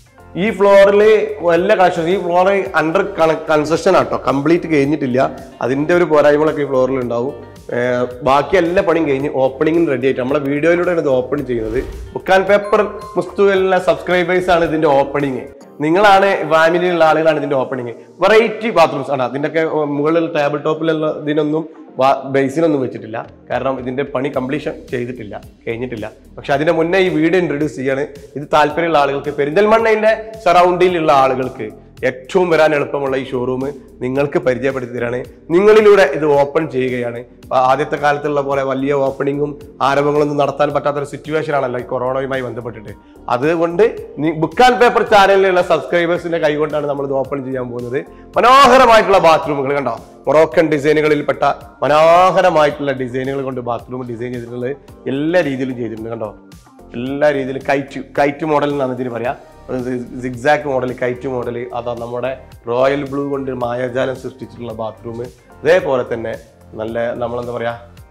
ഈ ഫ്ലോറിൽ എല്ലാ കളക്ഷൻസ് ഈ ഫ്ലോർ അണ്ടർ കൺസ്ട്രക്ഷൻ ആട്ടോ കംപ്ലീറ്റ് കഴിഞ്ഞിട്ടില്ല അതിന്റെ ഒരു പോരായ്മകളൊക്കെ ഈ ഫ്ലോറിൽ ഉണ്ടാവും ഏർ ബാക്കി എല്ലാ പണിയും കഴിഞ്ഞ് ഓപ്പണിംഗിന് റെഡി ആയിട്ട് നമ്മളെ വീഡിയോയിലൂടെയാണ് ഇത് ഓപ്പൺ ചെയ്യുന്നത് ബുക്ക് ആൻഡ് പേപ്പർ മുസ്തുവിലെ സബ്സ്ക്രൈബേഴ്സ് ആണ് ഇതിന്റെ ഓപ്പണിങ് നിങ്ങളാണ് ഫാമിലിയിലുള്ള ആളുകളാണ് ഇതിന്റെ ഓപ്പണിങ് വെറൈറ്റി ബാത്റൂംസ് ആണ് അതിന്റെയൊക്കെ മുകളിൽ ടേബിൾ ടോപ്പിലുള്ള ഇതിനൊന്നും ബേസിനൊന്നും വെച്ചിട്ടില്ല കാരണം ഇതിന്റെ പണി കംപ്ലീഷൻ ചെയ്തിട്ടില്ല കഴിഞ്ഞിട്ടില്ല പക്ഷെ അതിന്റെ മുന്നേ ഈ വീഡിയോ ഇൻട്രൊഡ്യൂസ് ചെയ്യാണ് ഇത് താല്പര്യമുള്ള ആളുകൾക്ക് പെരിന്തൽമണ്ണയിലെ സറൗണ്ടിലുള്ള ആളുകൾക്ക് ഏറ്റവും വരാൻ എളുപ്പമുള്ള ഈ ഷോറൂം നിങ്ങൾക്ക് പരിചയപ്പെടുത്തി തരാണ് നിങ്ങളിലൂടെ ഇത് ഓപ്പൺ ചെയ്യുകയാണ് അപ്പൊ ആദ്യത്തെ കാലത്തുള്ള പോലെ വലിയ ഓപ്പണിങ്ങും ആരംഭങ്ങളൊന്നും നടത്താൻ പറ്റാത്തൊരു സിറ്റുവേഷൻ ആണല്ലോ ഈ കൊറോണയുമായി ബന്ധപ്പെട്ടിട്ട് അതുകൊണ്ട് ബുക്ക് ആൻഡ് പേപ്പർ ചാനലിലുള്ള സബ്സ്ക്രൈബേഴ്സിന്റെ കൈകൊണ്ടാണ് നമ്മൾ ഇത് ഓപ്പൺ ചെയ്യാൻ പോകുന്നത് മനോഹരമായിട്ടുള്ള ബാത്റൂമുകൾ കണ്ടോ മൊറോക്കൻ ഡിസൈനുകളിൽപ്പെട്ട മനോഹരമായിട്ടുള്ള ഡിസൈനുകൾ കൊണ്ട് ബാത്റൂം ഡിസൈൻ ചെയ്തിട്ടുള്ളത് എല്ലാ രീതിയിലും ചെയ്തിട്ടുണ്ട് കണ്ടോ എല്ലാ രീതിയിലും കൈറ്റ് കൈറ്റ് മോഡൽ എന്നാണ് ഇതിന് പറയാ സിഗ്സാക്ക് മോഡൽ കൈറ്റ് മോഡൽ അതാ നമ്മുടെ റോയൽ ബ്ലൂ കൊണ്ട് മായാജാലം സൃഷ്ടിച്ചിട്ടുള്ള ബാത്റൂം ഇതേപോലെ തന്നെ നല്ല നമ്മളെന്താ പറയാ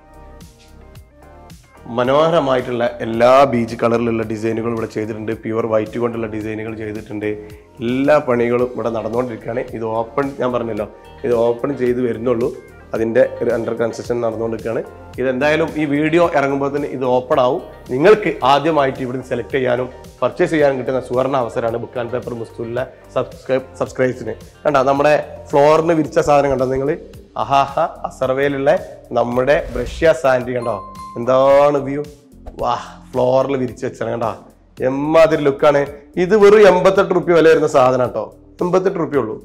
മനോഹരമായിട്ടുള്ള എല്ലാ ബീച്ച് കളറിലുള്ള ഡിസൈനുകളും ഇവിടെ ചെയ്തിട്ടുണ്ട് പ്യുവർ വൈറ്റ് കൊണ്ടുള്ള ഡിസൈനുകൾ ചെയ്തിട്ടുണ്ട് എല്ലാ പണികളും ഇവിടെ നടന്നുകൊണ്ടിരിക്കുകയാണ് ഇത് ഓപ്പൺ ഞാൻ പറഞ്ഞല്ലോ ഇത് ഓപ്പൺ ചെയ്ത് വരുന്നുള്ളൂ അതിൻ്റെ ഒരു അണ്ടർ കൺസ്ട്രക്ഷൻ നടന്നുകൊണ്ടിരിക്കുകയാണ് ഇതെന്തായാലും ഈ വീഡിയോ ഇറങ്ങുമ്പോൾ തന്നെ ഇത് ഓപ്പൺ ആവും നിങ്ങൾക്ക് ആദ്യമായിട്ട് ഇവിടുന്ന് സെലക്ട് ചെയ്യാനും പർച്ചേസ് ചെയ്യാനും കിട്ടുന്ന സുവർണ അവസരമാണ് ബുക്ക് ആൻഡ് പേപ്പർ മുസ്തുലിലെ സബ്സ്ക്രൈബ് സബ്സ്ക്രൈബ്സിന് കണ്ടോ നമ്മുടെ ഫ്ലോറിന് വിരിച്ച സാധനം കണ്ടോ നിങ്ങൾ അഹാഹ അസർവേലുള്ള നമ്മുടെ ബ്രഷ്യ സാൻഡി കണ്ടോ എന്താണ് വ്യൂ വാ ഫ്ലോറിൽ വിരിച്ച് വെച്ചാണ് കണ്ടോ എമ്മാതിരി ലുക്കാണ് ഇത് വെറും എൺപത്തെട്ട് റുപ്യ വില വരുന്ന സാധനം കേട്ടോ എൺപത്തെട്ട് റുപ്യ ഉള്ളൂ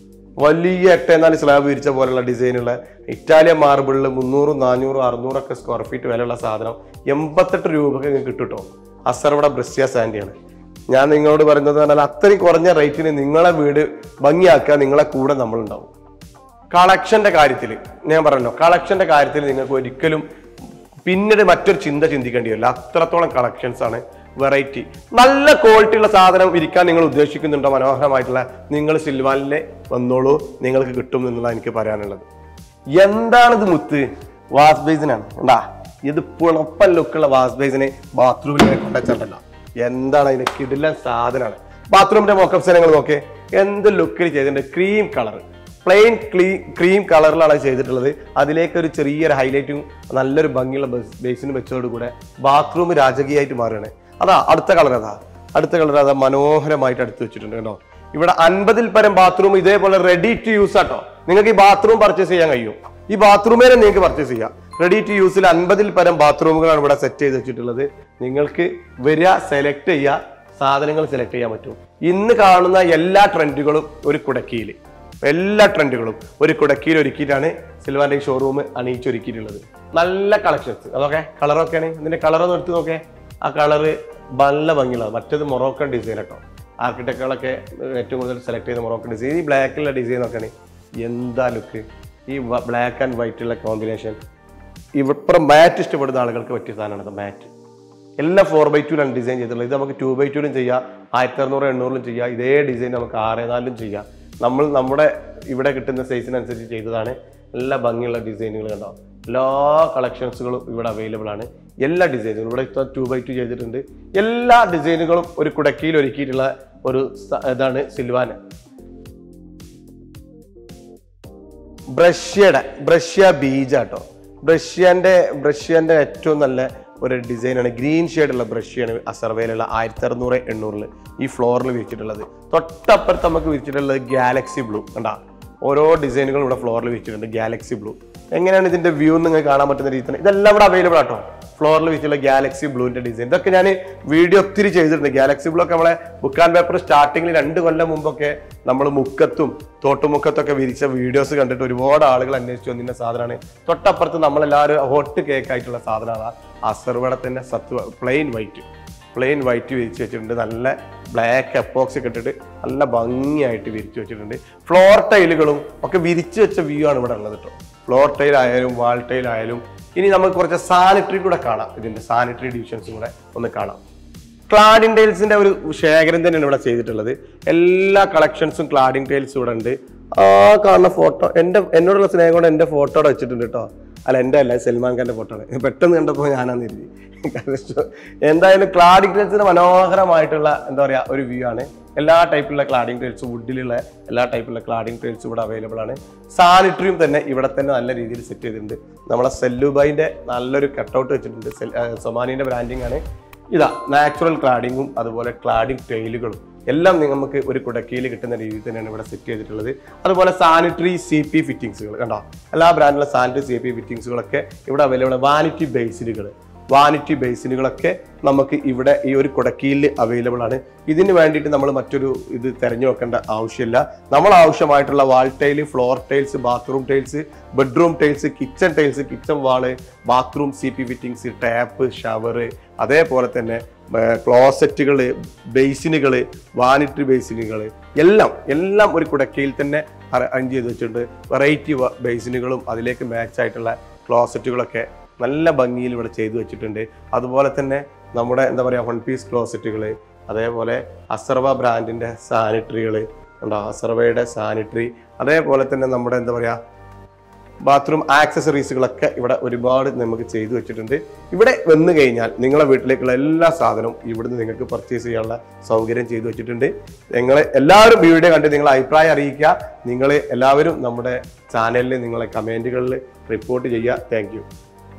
വലിയ എട്ടേനാല് സ്ലാബ് വിരിച്ച പോലുള്ള ഡിസൈനുള്ള ഇറ്റാലിയൻ മാർബിളിൽ മുന്നൂറും നാനൂറും അറുന്നൂറൊക്കെ സ്ക്വയർ ഫീറ്റ് വിലയുള്ള സാധനം എൺപത്തെട്ട് രൂപക്ക് നിങ്ങൾക്ക് കിട്ടും കേട്ടോ അസർവട ബ്രസ്യ സാൻഡിയാണ് ഞാൻ നിങ്ങളോട് പറയുന്നത് പറഞ്ഞാൽ അത്രയും കുറഞ്ഞ റേറ്റിന് നിങ്ങളെ വീട് ഭംഗിയാക്കുക നിങ്ങളെ കൂടെ നമ്മളുണ്ടാവും കളക്ഷന്റെ കാര്യത്തിൽ ഞാൻ പറഞ്ഞല്ലോ കളക്ഷന്റെ കാര്യത്തിൽ നിങ്ങൾക്ക് ഒരിക്കലും പിന്നീട് മറ്റൊരു ചിന്ത ചിന്തിക്കേണ്ടി വരില്ല അത്രത്തോളം കളക്ഷൻസ് ആണ് വെറൈറ്റി നല്ല ക്വാളിറ്റി ഉള്ള സാധനം ഇരിക്കാൻ നിങ്ങൾ ഉദ്ദേശിക്കുന്നുണ്ടോ മനോഹരമായിട്ടുള്ള നിങ്ങൾ സിൽവാനിലെ വന്നോളൂ നിങ്ങൾക്ക് കിട്ടും എന്നുള്ളതാണ് എനിക്ക് പറയാനുള്ളത് എന്താണിത് മുത്ത് വാസ് ബേസിനാണ് ഉണ്ടാ ഇത് പുളപ്പൻ ലുക്കുള്ള വാസ് ബേസിനെ ബാത്റൂമിൽ കൊണ്ടുവച്ചിട്ടുണ്ടല്ലോ എന്താണ് അതിന്റെ കിടിലൻ സാധനമാണ് ബാത്റൂമിന്റെ മോക്കപ്സ് നിങ്ങൾ നോക്കേ എന്ത് ലുക്കിൽ ചെയ്തിട്ടുണ്ട് ക്രീം കളർ പ്ലെയിൻ ക്ലീ ക്രീം കളറിലാണ് ചെയ്തിട്ടുള്ളത് അതിലേക്ക് ഒരു ചെറിയൊരു ഹൈലൈറ്റും നല്ലൊരു ഭംഗിയുള്ള ബേസിന് വെച്ചതോടുകൂടെ ബാത്റൂം രാജകീയമായിട്ട് മാറുകയാണ് അതാ അടുത്ത കളർ അതാ അടുത്ത കളർ അതാ മനോഹരമായിട്ട് അടുത്ത് വെച്ചിട്ടുണ്ട് കേട്ടോ ഇവിടെ അൻപതിൽ പരം ബാത്റൂം ഇതേപോലെ റെഡി ടു യൂസ് ആട്ടോ നിങ്ങൾക്ക് ഈ ബാത്റൂം പർച്ചേസ് ചെയ്യാൻ കഴിയും ഈ ബാത്റൂമേനെ നിങ്ങൾക്ക് പർച്ചേസ് ചെയ്യാം റെഡി ടു യൂസിൽ അൻപതിൽ പരം ബാത്റൂമുകളാണ് ഇവിടെ സെറ്റ് ചെയ്ത് വെച്ചിട്ടുള്ളത് നിങ്ങൾക്ക് വരിക സെലക്ട് ചെയ്യുക സാധനങ്ങൾ സെലക്ട് ചെയ്യാൻ പറ്റും ഇന്ന് കാണുന്ന എല്ലാ ട്രെൻഡുകളും ഒരു കുടക്കീയിൽ എല്ലാ ട്രെൻഡുകളും ഒരു കുടക്കീൽ ഒരുക്കിയിട്ടാണ് സിൽവാന്റെ ഷോറൂം അണിയിച്ചൊരുക്കിയിട്ടുള്ളത് നല്ല കളക്ഷൻസ് അതൊക്കെ കളറൊക്കെയാണ് ഇതിന്റെ കളർ ഒന്ന് എടുത്ത് നോക്കേ ആ കളറ് നല്ല ഭംഗിയുള്ളത് മറ്റേത് മൊറോക്കൻ ഡിസൈൻ കേട്ടോ ആർക്കിടെക്റ്റുകളൊക്കെ ഏറ്റവും കൂടുതൽ സെലക്ട് ചെയ്ത മൊറോക്കൻ ഡിസൈൻ ഈ ബ്ലാക്കിലുള്ള ഡിസൈൻ ഒക്കെയാണ് എന്താ ലുക്ക് ഈ ബ്ലാക്ക് ആൻഡ് വൈറ്റ് ഉള്ള കോമ്പിനേഷൻ ഇവിപ്പുറം മാറ്റ് ഇഷ്ടപ്പെടുന്ന ആളുകൾക്ക് പറ്റിയ സാധനമാണ് മാറ്റ് എല്ലാം ഫോർ ബൈ ടുവിലാണ് ഡിസൈൻ ചെയ്തിട്ടുള്ളത് ഇത് നമുക്ക് ടു ബൈ ടുവിലും ചെയ്യാം ആയിരത്തി അറുന്നൂറ് എണ്ണൂറിലും ചെയ്യാം ഇതേ ഡിസൈൻ നമുക്ക് ആറ് നാലിലും ചെയ്യാം നമ്മൾ നമ്മുടെ ഇവിടെ കിട്ടുന്ന സൈസിനനുസരിച്ച് ചെയ്തതാണ് എല്ലാ ഭംഗിയുള്ള ഡിസൈനുകൾ കണ്ടോ എല്ലാ കളക്ഷൻസുകളും ഇവിടെ അവൈലബിൾ ആണ് എല്ലാ ഡിസൈനുകളും ഇവിടെ ഇപ്പോൾ ടു ബൈ ടു ചെയ്തിട്ടുണ്ട് എല്ലാ ഡിസൈനുകളും ഒരു കുടക്കിയിൽ ഒരുക്കിയിട്ടുള്ള ഒരു സ- ഇതാണ് സിൽവാന ബ്രഷ്യയുടെ ബ്രഷ്യ ബീജ് കേട്ടോ ബ്രഷ്യന്റെ ബ്രഷ്യന്റെ ഏറ്റവും നല്ല ഒരു ഡിസൈനാണ് ഗ്രീൻ ഷെയ്ഡുള്ള ബ്രഷ്യാണ് അസർവേലുള്ള ആയിരത്തി അറുന്നൂറ് എണ്ണൂറിൽ ഈ ഫ്ലോറിൽ വിരിച്ചിട്ടുള്ളത് തൊട്ടപ്പുറത്ത് നമുക്ക് വിരിച്ചിട്ടുള്ളത് ഗാലക്സി ബ്ലൂ കണ്ടാ ഓരോ ഡിസൈനുകളും ഇവിടെ ഫ്ലോറിൽ വെച്ചിട്ടുണ്ട് ഗാലക്സി ബ്ലൂ എങ്ങനെയാണ് ഇതിന്റെ വ്യൂ നിങ്ങൾക്ക് കാണാൻ പറ്റുന്ന രീതിയിൽ ഇതെല്ലാം ഇവിടെ അവൈലബിൾ ആട്ടോ ഫ്ലോറിൽ വെച്ചുള്ള ഗാലക്സി ബ്ലൂവിന്റെ ഡിസൈൻ ഇതൊക്കെ ഞാൻ വീഡിയോ ഒത്തിരി ചെയ്തിട്ടുണ്ട് ഗാലക്സി ബ്ലൂ ഒക്കെ നമ്മളെ ബുക്ക് ആൻഡ് പേപ്പർ സ്റ്റാർട്ടിങ്ങിൽ രണ്ട് കൊല്ലം മുമ്പൊക്കെ നമ്മൾ മുക്കത്തും തോട്ടുമുക്കത്തൊക്കെ വിരിച്ച വീഡിയോസ് കണ്ടിട്ട് ഒരുപാട് ആളുകൾ അന്വേഷിച്ചു വന്നിരുന്ന സാധനമാണ് തൊട്ടപ്പുറത്ത് നമ്മളെല്ലാവരും ഹോട്ട് കേക്ക് ആയിട്ടുള്ള സാധനമാണ് അസർവടത്തിന്റെ സത്വ പ്ലെയിൻ വൈറ്റ് പ്ലെയിൻ വൈറ്റ് വിരിച്ച് വെച്ചിട്ടുണ്ട് നല്ല ബ്ലാക്ക് എപ്പോക്സ് ഒക്കെ ഇട്ടിട്ട് നല്ല ഭംഗിയായിട്ട് വിരിച്ച് വെച്ചിട്ടുണ്ട് ഫ്ലോർ ടൈലുകളും ഒക്കെ വിരിച്ച് വെച്ച വ്യൂ ആണ് ഇവിടെ ഉള്ളത് കേട്ടോ ഫ്ലോർ ടൈൽ ആയാലും വാൾ ടൈൽ ആയാലും ഇനി നമുക്ക് കുറച്ച് സാനിറ്ററി കൂടെ കാണാം ഇതിന്റെ സാനിറ്ററി ഡിവിഷൻസും കൂടെ ഒന്ന് കാണാം ക്ലാഡിംഗ് ടൈൽസിന്റെ ഒരു ശേഖരം തന്നെയാണ് ഇവിടെ ചെയ്തിട്ടുള്ളത് എല്ലാ കളക്ഷൻസും ക്ലാഡിംഗ് ടൈൽസ് ഇവിടെ ഉണ്ട് ആ കാണുന്ന ഫോട്ടോ എന്റെ എന്നോടുള്ള സ്നേഹം കൊണ്ട് എന്റെ ഫോട്ടോ അവിടെ വെച്ചിട്ടുണ്ട് കേട്ടോ അല്ല എന്റെ അല്ല സൽമാൻ ഖാന്റെ ഫോട്ടോ ആണ് പെട്ടെന്ന് കണ്ടപ്പോൾ ഞാനാന്ന് എഴുതി എന്തായാലും ക്ലാഡിംഗ് ടൈൽസിന്റെ മനോഹരമായിട്ടുള്ള എന്താ പറയാ ഒരു വ്യൂ ആണ് എല്ലാ ടൈപ്പിലുള്ള ക്ലാഡിംഗ് ടൈൽസും വുഡിലുള്ള എല്ലാ ടൈപ്പിലുള്ള ക്ലാഡിംഗ് ടൈൽസും ഇവിടെ അവൈലബിൾ ആണ് സാനിറ്ററിയും തന്നെ ഇവിടെ തന്നെ നല്ല രീതിയിൽ സെറ്റ് ചെയ്തിട്ടുണ്ട് നമ്മളെ സെല്ലുബൈന്റെ നല്ലൊരു കട്ടൗട്ട് വെച്ചിട്ടുണ്ട് സെൽ- ആ, സൊമാനിന്റെ ബ്രാൻഡിങ് ആണ് ഇതാ നാച്ചുറൽ ക്ലാഡിങ്ങും അതുപോലെ ക്ലാഡിംഗ് ടൈലുകളും എല്ലാം നമുക്ക് ഒരു കുടക്കയിൽ കിട്ടുന്ന രീതിയിൽ തന്നെയാണ് ഇവിടെ സെറ്റ് ചെയ്തിട്ടുള്ളത് അതുപോലെ സാനിറ്ററി സി പി ഫിറ്റിങ്സുകൾ കണ്ടോ എല്ലാ ബ്രാൻഡിലുള്ള സാനിറ്ററി സി പി ഫിറ്റിങ്സുകളൊക്കെ ഇവിടെ അവൈലബിൾ വാനിറ്റി ബേസിലുകൾ വാനിറ്റി ബേസിനുകളൊക്കെ നമുക്ക് ഇവിടെ ഈ ഒരു കുടക്കീലിൽ അവൈലബിൾ ആണ് ഇതിന് വേണ്ടിയിട്ട് നമ്മൾ മറ്റൊരു ഇത് തിരഞ്ഞു വെക്കേണ്ട ആവശ്യമില്ല നമ്മൾ ആവശ്യമായിട്ടുള്ള wall tile floor tiles bathroom tiles bedroom tiles kitchen tiles kitchen wall bathroom C P fittings tap shower അതേപോലെ തന്നെ ക്ലോസറ്റുകൾ ബേസിനുകൾ വാനിറ്ററി ബേസിനുകൾ എല്ലാം എല്ലാം ഒരു കുടക്കയിൽ തന്നെ അറേഞ്ച് ചെയ്ത് വെച്ചിട്ടുണ്ട് വെറൈറ്റി ബേസിനുകളും അതിലേക്ക് മാച്ച് ആയിട്ടുള്ള ക്ലോസറ്റുകളൊക്കെ നല്ല ഭംഗിയിൽ ഇവിടെ ചെയ്തു വെച്ചിട്ടുണ്ട് അതുപോലെ തന്നെ നമ്മുടെ എന്താ പറയുക വൺ പീസ് ക്ലോസറ്റുകൾ അതേപോലെ അസർവ ബ്രാൻഡിൻ്റെ സാനിറ്ററികൾ ഉണ്ടോ അസർവയുടെ സാനിറ്ററി അതേപോലെ തന്നെ നമ്മുടെ എന്താ പറയുക ബാത്റൂം ആക്സസറീസുകളൊക്കെ ഇവിടെ ഒരുപാട് നമുക്ക് ചെയ്തു വെച്ചിട്ടുണ്ട് ഇവിടെ വന്നു കഴിഞ്ഞാൽ നിങ്ങളെ വീട്ടിലേക്കുള്ള എല്ലാ സാധനവും ഇവിടുന്ന് നിങ്ങൾക്ക് പർച്ചേസ് ചെയ്യാനുള്ള സൗകര്യം ചെയ്തു വെച്ചിട്ടുണ്ട് നിങ്ങൾ എല്ലാവരും വീഡിയോ കണ്ട് നിങ്ങളെ അഭിപ്രായം അറിയിക്കുക നിങ്ങൾ എല്ലാവരും നമ്മുടെ ചാനലിൽ നിങ്ങളെ കമൻറ്റുകളിൽ റിപ്പോർട്ട് ചെയ്യുക താങ്ക് യു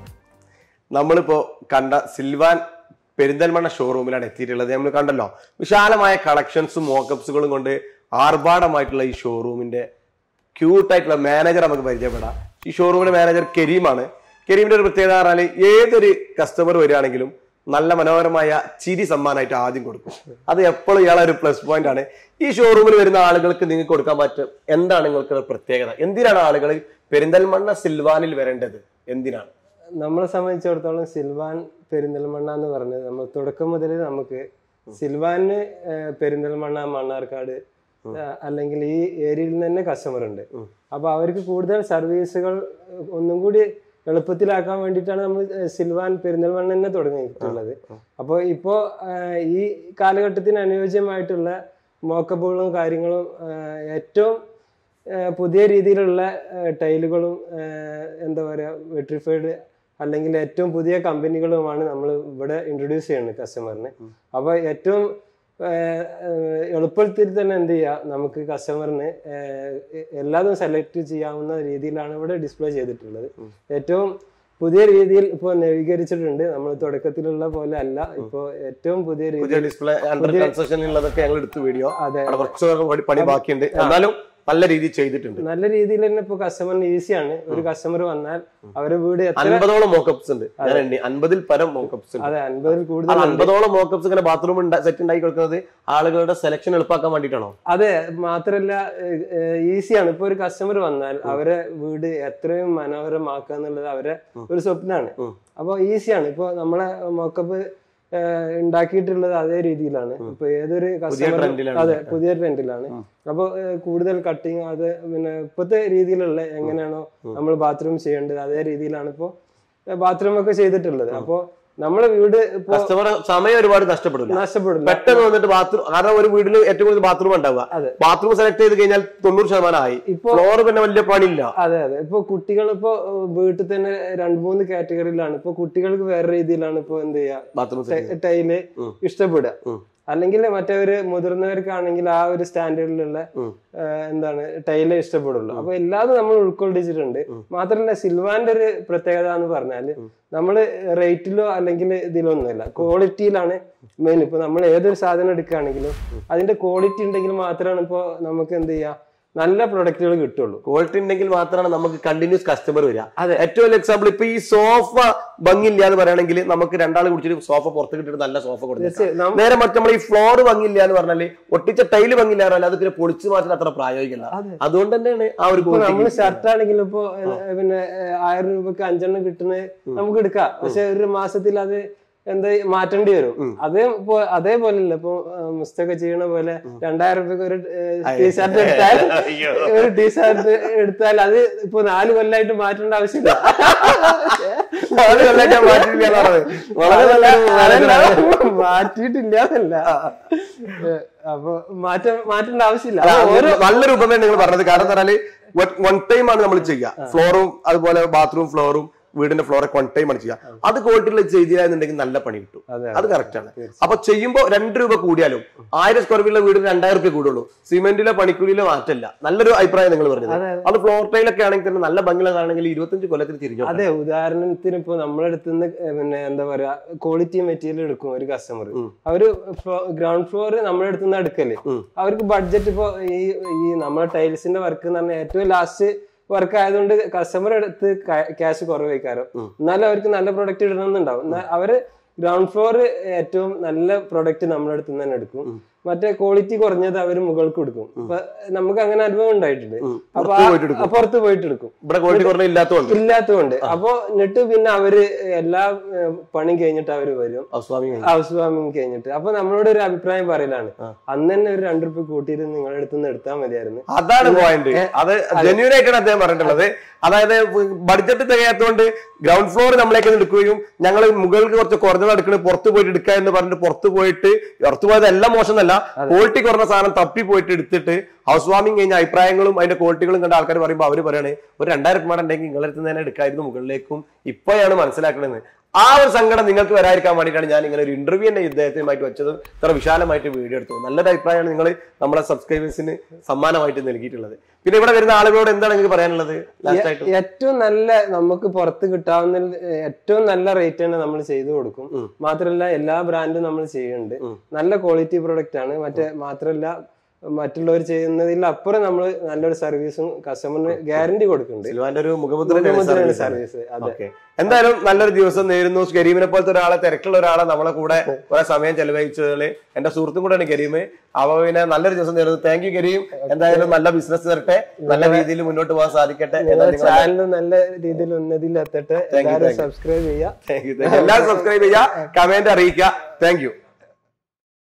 നമ്മളിപ്പോൾ കണ്ട സിൽവാൻ പെരിന്തൽമണ്ണ ഷോറൂമിലാണ് എത്തിയിട്ടുള്ളത് നമ്മൾ കണ്ടല്ലോ വിശാലമായ കളക്ഷൻസും മോക്കപ്സുകളും കൊണ്ട് ആർഭാടമായിട്ടുള്ള ഈ ഷോറൂമിന്റെ ക്യൂട്ടായിട്ടുള്ള മാനേജർ നമുക്ക് പരിചയപ്പെടാം ഈ ഷോറൂമിന്റെ മാനേജർ കരീമാണ് കരീമിന്റെ ഒരു പ്രത്യേകത എന്ന് പറഞ്ഞാൽ ഏതൊരു കസ്റ്റമർ വരികയാണെങ്കിലും നല്ല മനോഹരമായ ചിരി സമ്മാനമായിട്ട് ആദ്യം കൊടുക്കും അത് എപ്പോഴും ഇയാളെ ഒരു പ്ലസ് പോയിന്റ് ആണ് ഈ ഷോറൂമിൽ വരുന്ന ആളുകൾക്ക് നിങ്ങൾക്ക് കൊടുക്കാൻ പറ്റും എന്താണ് നിങ്ങൾക്ക് പ്രത്യേകത എന്തിനാണ് ആളുകൾ പെരിന്തൽമണ്ണ സിൽവാനിൽ വരേണ്ടത് എന്തിനാണ് നമ്മളെ സംബന്ധിച്ചിടത്തോളം സിൽവാൻ പെരിന്തൽമണ്ണ എന്ന് പറഞ്ഞത് നമ്മൾ തുടക്കം മുതൽ നമുക്ക് സിൽവാന് ഏഹ്, പെരിന്തൽമണ്ണ മണ്ണാർക്കാട് ഏഹ്, അല്ലെങ്കിൽ ഈ ഏരിയയിൽ നിന്ന് തന്നെ കസ്റ്റമർ ഉണ്ട് ഉം. അപ്പൊ അവർക്ക് കൂടുതൽ സർവീസുകൾ ഏഹ്, ഒന്നും കൂടി എളുപ്പത്തിലാക്കാൻ വേണ്ടിയിട്ടാണ് നമ്മൾ ഏഹ്, സിൽവാൻ പെരിന്തൽമണ്ണ തന്നെ തുടങ്ങിയിട്ടുള്ളത് അപ്പോൾ ഇപ്പോൾ ഈ കാലഘട്ടത്തിന് അനുയോജ്യമായിട്ടുള്ള മോക്കപ്പുകളും കാര്യങ്ങളും ഏഹ്, ഏറ്റവും ഏഹ്, പുതിയ രീതിയിലുള്ള ഏഹ്, ടൈലുകളും ഏഹ്, എന്താ പറയുക വെട്രിഫൈഡ് അല്ലെങ്കിൽ ഏറ്റവും പുതിയ കമ്പനികളുമാണ് നമ്മൾ ഇവിടെ ഇൻട്രൊഡ്യൂസ് ചെയ്യുന്നത് കസ്റ്റമറിന് അപ്പോൾ ഏറ്റവും ഏഹ്, ഏഹ്, എളുപ്പത്തിൽ തന്നെ എന്ത് ചെയ്യുക നമുക്ക് കസ്റ്റമറിന് എല്ലാതും സെലക്ട് ചെയ്യാവുന്ന രീതിയിലാണ് ഇവിടെ ഡിസ്പ്ലേ ചെയ്തിട്ടുള്ളത് ഏറ്റവും പുതിയ രീതിയിൽ ഇപ്പോൾ നവീകരിച്ചിട്ടുണ്ട് നമ്മൾ തുടക്കത്തിലുള്ള പോലെ അല്ല ഇപ്പോൾ ഏറ്റവും പുതിയ പുതിയ രീതിയിൽ ഡിസ്പ്ലേ അണ്ടർ കൺസ്ട്രക്ഷൻ ഉള്ളതൊക്കെ ഞങ്ങൾ എടുത്തു വീഡിയോ അതെ അവിടെ കുറച്ച് പണി- പണി ബാക്കിയുണ്ട് എന്നാലും നല്ല രീതിയിൽ ചെയ്തിട്ടുണ്ട് നല്ല രീതിയിൽ തന്നെ ഇപ്പൊ കസ്റ്റമറിന് ഈസിയാണ് ഒരു കസ്റ്റമർ വന്നാൽ അവരെ വീട് എത്ര അൻപതോളം മോക്കപ്സ് ഉണ്ട് ഞാൻ എണ്ണി അൻപതിൽ പരം മോക്കപ്സ് ഉണ്ട് അതെ അൻപതിൽ ആ കൂടുതൽ അൻപതോളം മോക്കപ്സ് ഇങ്ങനെ ബാത്റൂം സെറ്റ് ഉണ്ടാക്കി കൊടുക്കുന്നത് ആളുകളുടെ സെലക്ഷൻ എളുപ്പാക്കാൻ വേണ്ടിയിട്ടാണോ അതെ മാത്രല്ല ഈസിയാണ് ഇപ്പൊ ഒരു കസ്റ്റമർ വന്നാൽ അവരെ വീട് എത്രയും മനോഹരമാക്കുക എന്നുള്ളത് അവരെ ഒരു സ്വപ്നമാണ് ഉം. അപ്പൊ ഈസിയാണ് ഇപ്പൊ നമ്മളെ മോക്കപ്പ് ഉണ്ടാക്കിയിട്ടുള്ളത് അതേ രീതിയിലാണ് ഇപ്പൊ ഏതൊരു കസ്റ്റമർ ട്രെൻഡിലാണ് അതെ പുതിയ ട്രെൻഡിലാണ് അപ്പൊ ഏഹ്, കൂടുതൽ കട്ടിങ് അത് പിന്നെ ഇപ്പോഴത്തെ രീതിയിലുള്ള എങ്ങനെയാണോ നമ്മൾ ബാത്റൂം ചെയ്യേണ്ടത് അതേ രീതിയിലാണ് ഇപ്പോ ബാത്റൂം ഒക്കെ ചെയ്തിട്ടുള്ളത് അപ്പൊ നമ്മളെ വീട് ഇപ്പൊ കസ്റ്റമർ സമയം ഒരുപാട് നഷ്ടപ്പെടില്ല നഷ്ടപ്പെടില്ല പെട്ടെന്ന് വന്നിട്ട് ബാത്റൂം കാരണം ഒരു വീട്ടിൽ ഏറ്റവും കൂടുതൽ ബാത്റൂം ഉണ്ടാവുക അതെ. ബാത്റൂം സെലക്ട് ചെയ്ത് കഴിഞ്ഞാൽ തൊണ്ണൂറ് ശതമാനം ആയി ഇപ്പൊ ഫ്ലോർ പിന്നെ വലിയ പണിയില്ല അതെ അതെ ഇപ്പൊ കുട്ടികൾ ഇപ്പൊ വീട്ടിൽ തന്നെ രണ്ട് മൂന്ന് കാറ്റഗറിയിലാണ് ഇപ്പൊ കുട്ടികൾക്ക് വേറെ രീതിയിലാണ് ഇപ്പൊ എന്ത് ചെയ്യാ ബാത്റൂം ടൈ- ടൈല് ഉം. ഇഷ്ടപ്പെടുക ഉം. അല്ലെങ്കിൽ മറ്റവര് മുതിർന്നവർക്കാണെങ്കിൽ ആ ഒരു സ്റ്റാൻഡേർഡിലുള്ള ഉം. എന്താണ് ടൈലേ ഇഷ്ടപ്പെടുള്ളൂ അപ്പൊ എല്ലാതും നമ്മൾ ഉൾക്കൊള്ളിച്ചിട്ടുണ്ട് മാത്രമല്ല സിൽവാന്റെ ഒരു പ്രത്യേകത എന്ന് പറഞ്ഞാല് നമ്മള് റേറ്റിലോ അല്ലെങ്കിൽ ഇതിലൊന്നുമില്ല ക്വാളിറ്റിയിലാണ് മെയിൻ ഇപ്പൊ നമ്മൾ ഏതൊരു സാധനം എടുക്കുകയാണെങ്കിലും അതിന്റെ ക്വാളിറ്റി ഉണ്ടെങ്കിൽ മാത്രമാണ് ഇപ്പൊ നമുക്ക് എന്ത് ചെയ്യാം നല്ല പ്രൊഡക്റ്റുകൾ കിട്ടുള്ളൂ ക്വാളിറ്റി ഉണ്ടെങ്കിൽ മാത്രമാണ് നമുക്ക് കണ്ടിന്യൂസ് കസ്റ്റമർ വരിക അതെ. ഏറ്റവും വലിയ എക്സാമ്പിൾ ഇപ്പൊ ഈ സോഫ ഭംഗിയില്ല എന്ന് പറയുകയാണെങ്കിൽ നമുക്ക് രണ്ടാൾ കുടിച്ചിട്ട് സോഫ പുറത്ത് കിട്ടിയിട്ട് നല്ല സോഫ കൊടുത്തു തീർച്ചയായും നം- നേരെ മറ്റു നമ്മൾ ഈ ഫ്ലോർ ഭംഗിയില്ല എന്ന് പറഞ്ഞാല് ഒട്ടിച്ച ടൈല് ഭംഗിയില്ല എന്ന് പറഞ്ഞാൽ അത് പിന്നെ പൊളിച്ചു മാറ്റാൻ അത്ര പ്രായോഗികമല്ല അതെ. അതുകൊണ്ട് തന്നെയാണ് ആ ഒരു ഇപ്പൊ നമ്മൾ quality. ഷർട്ട് ആണെങ്കിലും ഇപ്പൊ ഏഹ്, പിന്നെ ഏഹ്, ആയിരം രൂപക്ക് അഞ്ചെണ്ണം കിട്ടുന്നത് നമുക്ക് എടുക്കാം പക്ഷെ ഒരു മാസത്തിൽ അത് എന്താ മാറ്റേണ്ടി വരും അതേ ഇപ്പൊ അതേപോലെയല്ല ഇപ്പൊ ഏഹ്, മുസ്തക ചെയ്യണ പോലെ രണ്ടായിരം രൂപക്ക് ഒരു ടീഷർട്ട് എടുത്താൽ അയ്യോ. ഒരു ടീഷർട്ട് എടുത്താൽ അത് ഇപ്പൊ നാല് കൊല്ലായിട്ട് മാറ്റേണ്ട ആവശ്യമില്ല അത് കൊല്ലാൻ ഞാൻ മാറ്റിയില്ല എന്ന് പറഞ്ഞത്. വളരെ നല്ലൊരു അതല്ല, manager ആണ്. മാറ്റിയിട്ടില്ല എന്നല്ല ഏഹ്, അപ്പൊ മാറ്റം മാറ്റേണ്ട ആവശ്യമില്ല അല്ല, അപ്പൊ ഓരോ നല്ലൊരു ഉപമയാണ് നിങ്ങൾ പറഞ്ഞത് കാരണം എന്താ പറഞ്ഞാല് വൺ ടൈം ആണ് നമ്മൾ ചെയ്യുക ഫ്ലോറും അതുപോലെ ബാത്റൂം ഫ്ലോറും വീടിന്റെ ഫ്ലോറൊക്കെ വൺ ടൈം ആണ് ചെയ്യുക അത് ക്വാളിറ്റിയിൽ ചെയ്തില്ലാന്നുണ്ടെങ്കിൽ നല്ല പണി കിട്ടും അതെ, അത് കറക്റ്റ് ആണ് അപ്പൊ ചെയ്യുമ്പോൾ രണ്ട് രൂപ കൂടിയാലും ആയിരം സ്ക്വയർ ഫീറ്റിലെ വീടിന് രണ്ടായിരം രൂപ കൂടുള്ളൂ സിമെന്റിലെ പണിക്കൂലിയിലെ മാറ്റമില്ല നല്ലൊരു അഭിപ്രായം നിങ്ങൾ പറഞ്ഞത് അതെ, അത് ഫ്ലോർ ടൈലൊക്കെ ആണെങ്കിൽ തന്നെ നല്ല ഭംഗിയുള്ളതാണെങ്കിൽ ഇരുപത്തഞ്ച് കൊല്ലത്തിൽ തിരിഞ്ഞു അതെ ഉദാഹരണത്തിന് ഇപ്പൊ നമ്മുടെ അടുത്ത് നിന്ന് പിന്നെ എന്താ പറയാ ക്വാളിറ്റി മെറ്റീരിയൽ എടുക്കും ഒരു കസ്റ്റമർ അവര് ഗ്രൗണ്ട് ഫ്ലോർ നമ്മുടെ അടുത്ത് നിന്ന് എടുക്കല് ഉം. അവർക്ക് ബഡ്ജറ്റ് ഇപ്പൊ ഈ ഈ നമ്മുടെ ടൈൽസിന്റെ വർക്ക് എന്ന് പറഞ്ഞാൽ ഏറ്റവും ലാസ്റ്റ് വർക്ക് ആയതുകൊണ്ട് കസ്റ്റമർ അടുത്ത് ക്യാഷ് കുറവ് വയ്ക്കാരോ എന്നാലും അവർക്ക് നല്ല പ്രൊഡക്റ്റ് ഇടണമെന്നുണ്ടാവും എന്നാൽ അവര് ഗ്രൗണ്ട് ഫ്ലോർ ഏറ്റവും നല്ല പ്രൊഡക്റ്റ് നമ്മുടെ അടുത്ത് നിന്ന് തന്നെ എടുക്കും മറ്റേ ക്വാളിറ്റി കുറഞ്ഞത് അവർ മുകൾക്ക് കൊടുക്കും അപ്പൊ നമുക്ക് അങ്ങനെ അനുഭവം ഉണ്ടായിട്ടുണ്ട് അപ്പൊ പുറത്ത് ആ- പോയിട്ട് എടുക്കും. ആ പുറത്ത് പോയിട്ട് എടുക്കും ഇവിടെ ക്വാളിറ്റി കുറഞ്ഞ ഇല്ലാത്തതുകൊണ്ട് ഇല്ലാത്തതുകൊണ്ട് അപ്പൊ എന്നിട്ട് പിന്നെ അവര് എല്ലാ ഏഹ്, പണിയും കഴിഞ്ഞിട്ട് അവര് വരും ഹൗസ് ഹൗസ് വാമിങ് കഴിഞ്ഞിട്ട് അപ്പൊ നമ്മളോട് ഒരു അഭിപ്രായം പറയലാണ് അന്ന് തന്നെ ഒരു രണ്ടു റുപ്യ കൂട്ടിയിട്ട് നിങ്ങളുടെ അടുത്ത് നിന്ന് എടുത്താൽ മതിയായിരുന്നു അതാണ് പോയിന്റ് അത് ജെന്യൂൻ ആയിട്ടാണ് അദ്ദേഹം പറഞ്ഞിട്ടുള്ളത് അതായത് ബഡ്ജറ്റ് തികയാത്തതുകൊണ്ട് ഗ്രൗണ്ട് ഫ്ലോർ നമ്മളേക്ക് എടുക്കുകയും ഞങ്ങൾ മുകൾക്ക് കുറച്ച് കുറഞ്ഞത് എടുക്കുന്നത് പുറത്ത് പോയിട്ട് എടുക്കുക എന്ന് പറഞ്ഞിട്ട് പുറത്ത് പോയിട്ട് പുറത്ത് പോയത് എല്ലാം മോശമെന്നല്ല ക്വാളിറ്റി കുറഞ്ഞ സാധനം തപ്പി പോയിട്ട് എടുത്തിട്ട് ഹൗസ് വാമിങ് കഴിഞ്ഞ അഭിപ്രായങ്ങളും അതിന്റെ ക്വാളിറ്റികളും കണ്ട ആൾക്കാർ പറയുമ്പോൾ അവര് പറയാണ് ഒരു രണ്ടായിരം രൂപ ഉണ്ടെങ്കിൽ നിങ്ങളുടെ അടുത്ത് തന്നെ എടുക്കായിരുന്നു മുകളിലേക്കും ഇപ്പോഴാണ് മനസ്സിലാക്കണത് ആ ഒരു സങ്കടം നിങ്ങൾക്ക് വരാതിരിക്കാൻ വേണ്ടിയിട്ടാണ് ഞാൻ ഇങ്ങനെ ഒരു ഇന്റർവ്യൂ തന്നെ ഇദ്ദേഹത്തിനുമായിട്ട് വെച്ചത് ഇത്ര വിശാലമായിട്ട് വീഡിയോ എടുത്തത് നല്ലൊരു അഭിപ്രായമാണ് നിങ്ങൾ നമ്മളെ സബ്സ്ക്രൈബേഴ്സിന് സമ്മാനമായിട്ട് നൽകിയിട്ടുള്ളത് പിന്നെ ഇവിടെ വരുന്ന ആളുകളോട് എന്താണ് നിങ്ങൾക്ക് പറയാനുള്ളത് ലാസ്റ്റ് ആയിട്ട് ഏറ്റവും നല്ല നമുക്ക് പുറത്ത് കിട്ടാവുന്ന ഏറ്റവും നല്ല റേറ്റ് തന്നെ നമ്മൾ ചെയ്തു കൊടുക്കും മാത്രമല്ല എല്ലാ ബ്രാൻഡും നമ്മൾ ചെയ്യുന്നുണ്ട് നല്ല ക്വാളിറ്റി പ്രൊഡക്റ്റ് ആണ് മറ്റേ മാത്രമല്ല മറ്റുള്ളവർ ചെയ്യുന്നതിൽ അപ്പുറം നമ്മൾ നല്ലൊരു സർവീസും കസ്റ്റമറിന് ഗ്യാരണ്ടി കൊടുക്കുന്നുണ്ട് സിൽവാന്റെ ഒരു മുഖമുദ്രയാണ് മുഖമുദ്രയാണ് സർവീസ് അതെ ഓക്കെ എന്തായാലും നല്ലൊരു ദിവസം നേരുന്നു കരീമിനെ പോലത്തെ ഒരാളെ തിരക്കുള്ള ഒരാളെ നമ്മളെ കൂടെ കുറെ സമയം ചെലവഴിച്ചതിൽ എന്റെ സുഹൃത്തും കൂടെയാണ് കരീം അപ്പൊ പിന്നെ നല്ലൊരു ദിവസം നേരുന്നു താങ്ക് യു കരീം എന്തായാലും നല്ല ബിസിനസ് തരട്ടെ നല്ല രീതിയിൽ മുന്നോട്ട് പോകാൻ സാധിക്കട്ടെ എന്നാണ് നിങ്ങളുടെ ചാനൽ നല്ല രീതിയിൽ ഉന്നതിയിൽ എത്തട്ടെ എല്ലാവരും സബ്സ്ക്രൈബ് ചെയ്യുക താങ്ക് യു എല്ലാവരും സബ്സ്ക്രൈബ് ചെയ്യുക കമന്റ് അറിയിക്കുക താങ്ക് യു